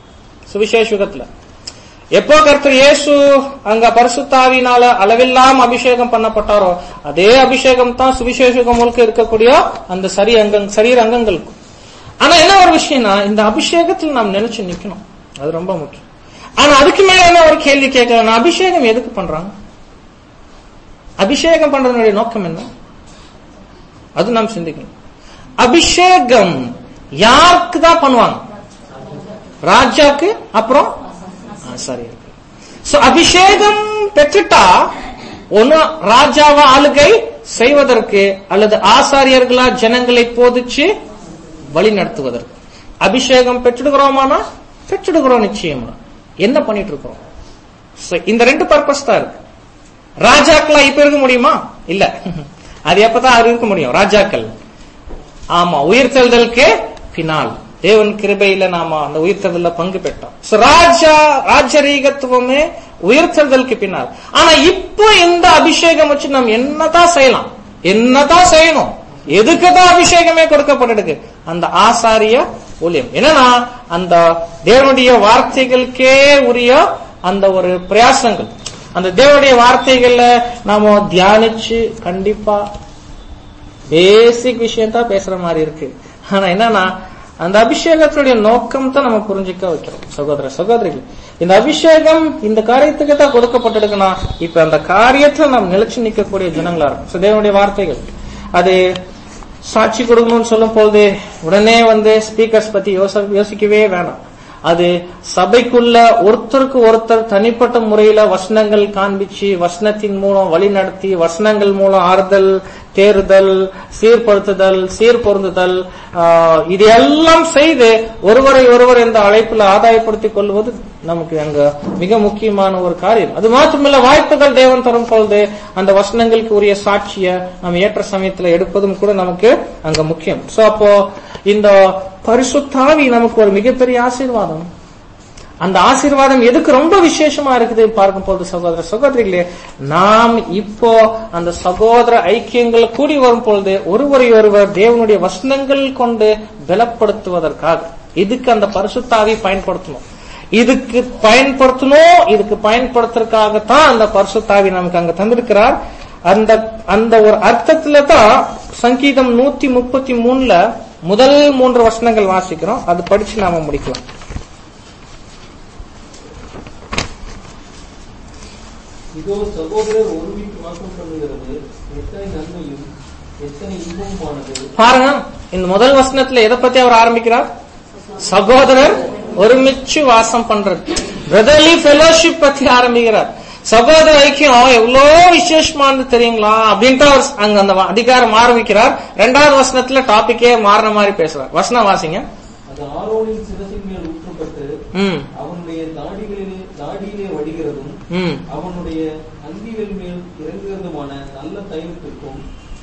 சுவிசேஷ யுகத்துல எப்போ கர்த்தர் இயேசு அங்க பரிசுத்தாவினால அளவில்லாம அபிஷேகம் பண்ணப்பட்டாரோ அதே அபிஷேகம் தான் சுவிசேஷ யுகம் முழுக்க இருக்கக்கூடிய அந்த சரி அங்க சரீர அங்கங்களுக்கும் ஆனா என்ன ஒரு விஷயம்னா இந்த அபிஷேகத்தில் நாம் நினைச்சு நிக்கணும் அது ரொம்ப முக்கியம் ஆனா அதுக்கு மேல என்ன ஒரு கேள்வி கேட்கலாம் அபிஷேகம் எதுக்கு பண்றாங்க அபிஷேகம் பண்றதனுடைய நோக்கம் என்ன அது நாம் சிந்திக்கணும் அபிஷேகம் யாருக்கு தான் பண்ணுவாங்க ராஜாக்கு அப்புறம் ஆசாரியருக்கு சோ அபிஷேகம் பெற்றுட்டா ஒன்னு ராஜாவா ஆளுகை செய்வதற்கு அல்லது ஆசாரியர்களா ஜனங்களை போதிச்சு வழி நடத்துவதற்கு அபிஷேகம் பெற்றுடுகிறோமானா பெற்றுடுகிறோம் நிச்சயமா என்ன பண்ணிட்டு இருக்கிறோம் So, இந்த ரெண்டு பர்பஸ் தான் இருக்கு ராஜாக்களா இப்ப இருக்க முடியுமா இல்ல அது எப்பதான் அது இருக்க முடியும் ராஜாக்கள் ஆமா உயிர்த்தெழுதலுக்கு பின்னால் தேவன் கிருபையில நாம அந்த உயிர்த்தெழுதல பங்கு பெற்றோம் So, ராஜா ராஜரீகத்துவமே உயிர்த்தெழுதலுக்கு பின்னால் ஆனா இப்போ இந்த அபிஷேகம் வச்சு நாம் என்னதான் செய்யலாம் என்னதான் செய்யணும் எதுக்குதான் அபிஷேகமே கொடுக்கப்பட்டிருக்கு அந்த ஆசாரிய ஊழியம் என்னன்னா அந்த தேவனுடைய வார்த்தைகளுக்கே உரிய அந்த ஒரு பிரயாசங்கள் அந்த தேவனுடைய வார்த்தைகள்ல நாம தியானிச்சு கண்டிப்பா பேசிக் விஷயம் தான் பேசுற மாதிரி இருக்கு ஆனா என்னன்னா அந்த அபிஷேகத்துடைய நோக்கம் தான் நம்ம புரிஞ்சுக்க வைக்கிறோம் சகோதர சகோதரிகள் இந்த அபிஷேகம் இந்த காரியத்துக்கு தான் கொடுக்கப்பட்டிருக்குன்னா இப்ப அந்த காரியத்துல நாம் நிலைச்சு நிற்கக்கூடிய ஜனங்களா இருக்கும் So, தேவனுடைய வார்த்தைகள் அது சாட்சி கொடுக்கணும்னு சொல்லும் பொழுது உடனே வந்து ஸ்பீக்கர்ஸ் பத்தி யோச யோசிக்கவே வேணாம் அது சபைக்குள்ள ஒருத்தருக்கு ஒருத்தர் தனிப்பட்ட முறையில வசனங்கள் காண்பிச்சு வசனத்தின் மூலம் வழி நடத்தி வசனங்கள் மூலம் ஆறுதல் தேறுதல் சீர்படுத்துதல் சீர்பொருந்துதல் ஆஹ், இதையெல்லாம் செய்து ஒருவரை ஒருவர் இந்த அழைப்புல ஆதாயப்படுத்திக் கொள்வது நமக்கு அங்க மிக முக்கியமான ஒரு காரியம் அது மாத்திரமல்ல வாய்ப்புகள் தேவன் தரும் பொழுது அந்த வசனங்களுக்கு உரிய சாட்சிய நம்ம ஏற்ற சமயத்துல எடுப்பதும் கூட நமக்கு அங்க முக்கியம் சோ அப்போ இந்த பரிசுத்தாவி நமக்கு ஒரு மிகப்பெரிய ஆசீர்வாதம் அந்த ஆசீர்வாதம் எதுக்கு ரொம்ப விசேஷமா இருக்குது பார்க்கும் போது சகோதர சகோதரிகளே நாம் இப்போ அந்த சகோதர ஐக்கியங்கள் கூடி வரும் பொழுது ஒருவரை ஒருவர் தேவனுடைய வசனங்கள் கொண்டு பலப்படுத்துவதற்காக இதுக்கு அந்த பரிசுத்தாவி பயன்படுத்தணும் இதுக்கு பயன்படுத்தணும் இதுக்கு பயன்படுத்துறதுக்காகத்தான் அந்த பரிசுத்தாவி நமக்கு அங்க தந்திருக்கிறார் அந்த அந்த ஒரு அர்த்தத்துல தான் சங்கீதம் நூத்தி முப்பத்தி மூணுல முதல் மூன்று வசனங்கள் வாசிக்கிறோம் அது படிச்சு நாம முடிக்கலாம் இதோ சகோதரர் ஒருமித்து வாசம் பண்ணுகிறது எத்தனை நன்மையும் எத்தனை இன்பமுமானது பாருங்க இந்த முதல் வசனத்துல எதை பத்தி அவர் ஆரம்பிக்கிறார் சகோதரர் ஒருமிச்சு வாசம் பண்றது பிரதர்லி ஃபெலோஷிப் பத்தி ஆரம்பிக்கிறார் சகோதர ஐக்கியம் எவ்வளோ விசேஷமானது தெரியுங்களா அப்படின்ட்டு அவர் அங்க அந்த அதிகாரம் ஆரம்பிக்கிறார் ரெண்டாவது வசனத்துல டாபிக்கே மாறின மாதிரி பேசுறார் வசனம் வாசிங்க அது ஆரோனின் சிரசின் மேல் ஊற்றப்பட்டு ம் அவனுடைய தாடிகளிலே தாடியிலே வடிகிறதும் ம் அவனுடைய அங்கிகள் மேல் இறங்குகிறதுமான நல்ல தைலத்திற்கும்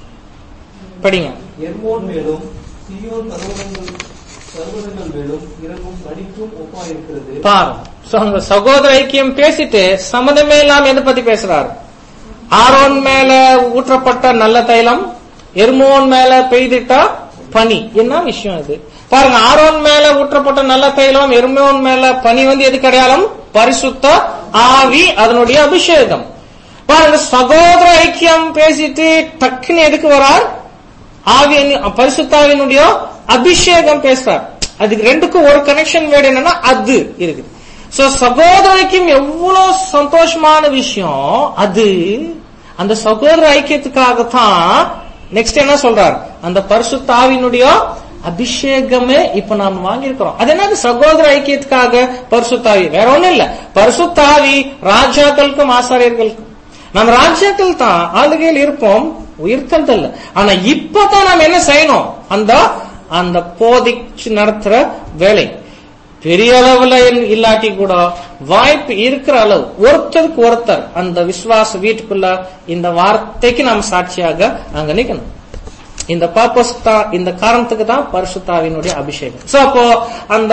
படிங்க எர்மோன் மேலும் சியோன் பர்வதங்கள் பர்வதங்கள் மேலும் இறங்கும் பனிக்கும் ஒப்பாயிருக்கிறது பாருங்க So, அங்க சகோதர ஐக்கியம் பேசிட்டு சம்மதமே இல்லாம எதை பத்தி பேசுறாரு ஆரோன் மேல ஊற்றப்பட்ட நல்ல தைலம் எர்மோன் மேல பெய்திட்ட பனி என்ன விஷயம் இது பாருங்க ஆரோன் மேல ஊற்றப்பட்ட நல்ல தைலம் எர்மோன் மேல பனி வந்து எது அடையாளம் பரிசுத்த ஆவி அதனுடைய அபிஷேகம் பாருங்க சகோதர ஐக்கியம் பேசிட்டு டக்குன்னு எதுக்கு வரார் ஆவியின் பரிசுத்தாவினுடைய அபிஷேகம் பேசுறார் அதுக்கு ரெண்டுக்கும் ஒரு கனெக்ஷன் வேர்டு என்னன்னா அது இருக்குது சோ சகோதரிக்கும் எவ்வளவு சந்தோஷமான விஷயம் அது அந்த சகோதர ஐக்கியத்துக்காகத்தான் நெக்ஸ்ட் என்ன சொல்றார் அந்த பரிசுத்தாவினுடைய அபிஷேகமே இப்ப நாம் வாங்கியிருக்கிறோம் அது என்னது சகோதர ஐக்கியத்துக்காக பரிசுத்தாவி வேற ஒண்ணும் இல்ல பரிசுத்தாவி ராஜாக்களுக்கும் ஆசாரியர்களுக்கும் நம்ம ராஜ்யத்தில் தான் ஆளுகையில் இருப்போம் உயிர்த்தல் இல்ல ஆனா இப்பதான் நாம் என்ன செய்யணும் அந்த அந்த போதிச்சு நடத்துற வேலை பெரிய அளவுல இல்லாட்டி கூட வாய்ப்பு இருக்கிற அளவு ஒருத்தருக்கு ஒருத்தர் அந்த விசுவாச வீட்டுக்குள்ள இந்த வார்த்தைக்கு நாம் சாட்சியாக அங்க நிக்கணும் இந்த பர்பஸ் தான் இந்த காரணத்துக்கு தான் பரிசுத்தாவினுடைய அபிஷேகம் சோ அப்போ அந்த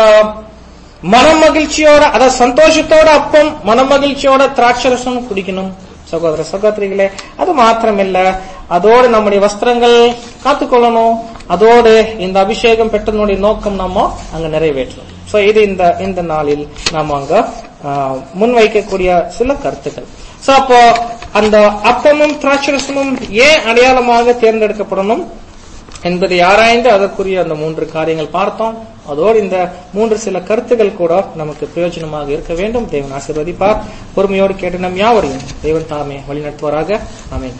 மனமகிழ்ச்சியோட அதாவது சந்தோஷத்தோட அப்பம் மனமகிழ்ச்சியோட திராட்சரசம் குடிக்கணும் சகோதர சகோதரிகளே அது மாத்திரமில்ல அதோடு நம்முடைய வஸ்திரங்கள் காத்துக்கொள்ளணும் அதோடு இந்த அபிஷேகம் பெற்றனுடைய நோக்கம் நம்ம அங்க நிறைவேற்றணும் சோ இது இந்த இந்த நாளில் நாம அங்க ஆஹ், முன்வைக்கக்கூடிய சில கருத்துக்கள் சோ அப்போ அந்த அப்பமும் திராட்சரசமும் ஏன் அடையாளமாக தேர்ந்தெடுக்கப்படணும் என்பதை ஆராய்ந்து அதற்குரிய அந்த மூன்று காரியங்கள் பார்த்தோம் அதோடு இந்த மூன்று சில கருத்துக்கள் கூட நமக்கு பிரயோஜனமாக இருக்க வேண்டும் தேவன் ஆசீர்வதிப்பார் பொறுமையோடு கேட்டு நம் யாவரையும் தேவன் தாமே வழிநடத்துவாராக ஆமென்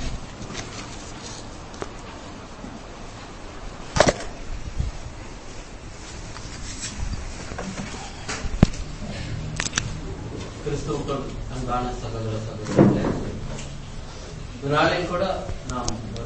கிறிஸ்துவுக்குள் அன்பான சகோதர சகோதரர்களே ஒரு நாளில் கூட நாம்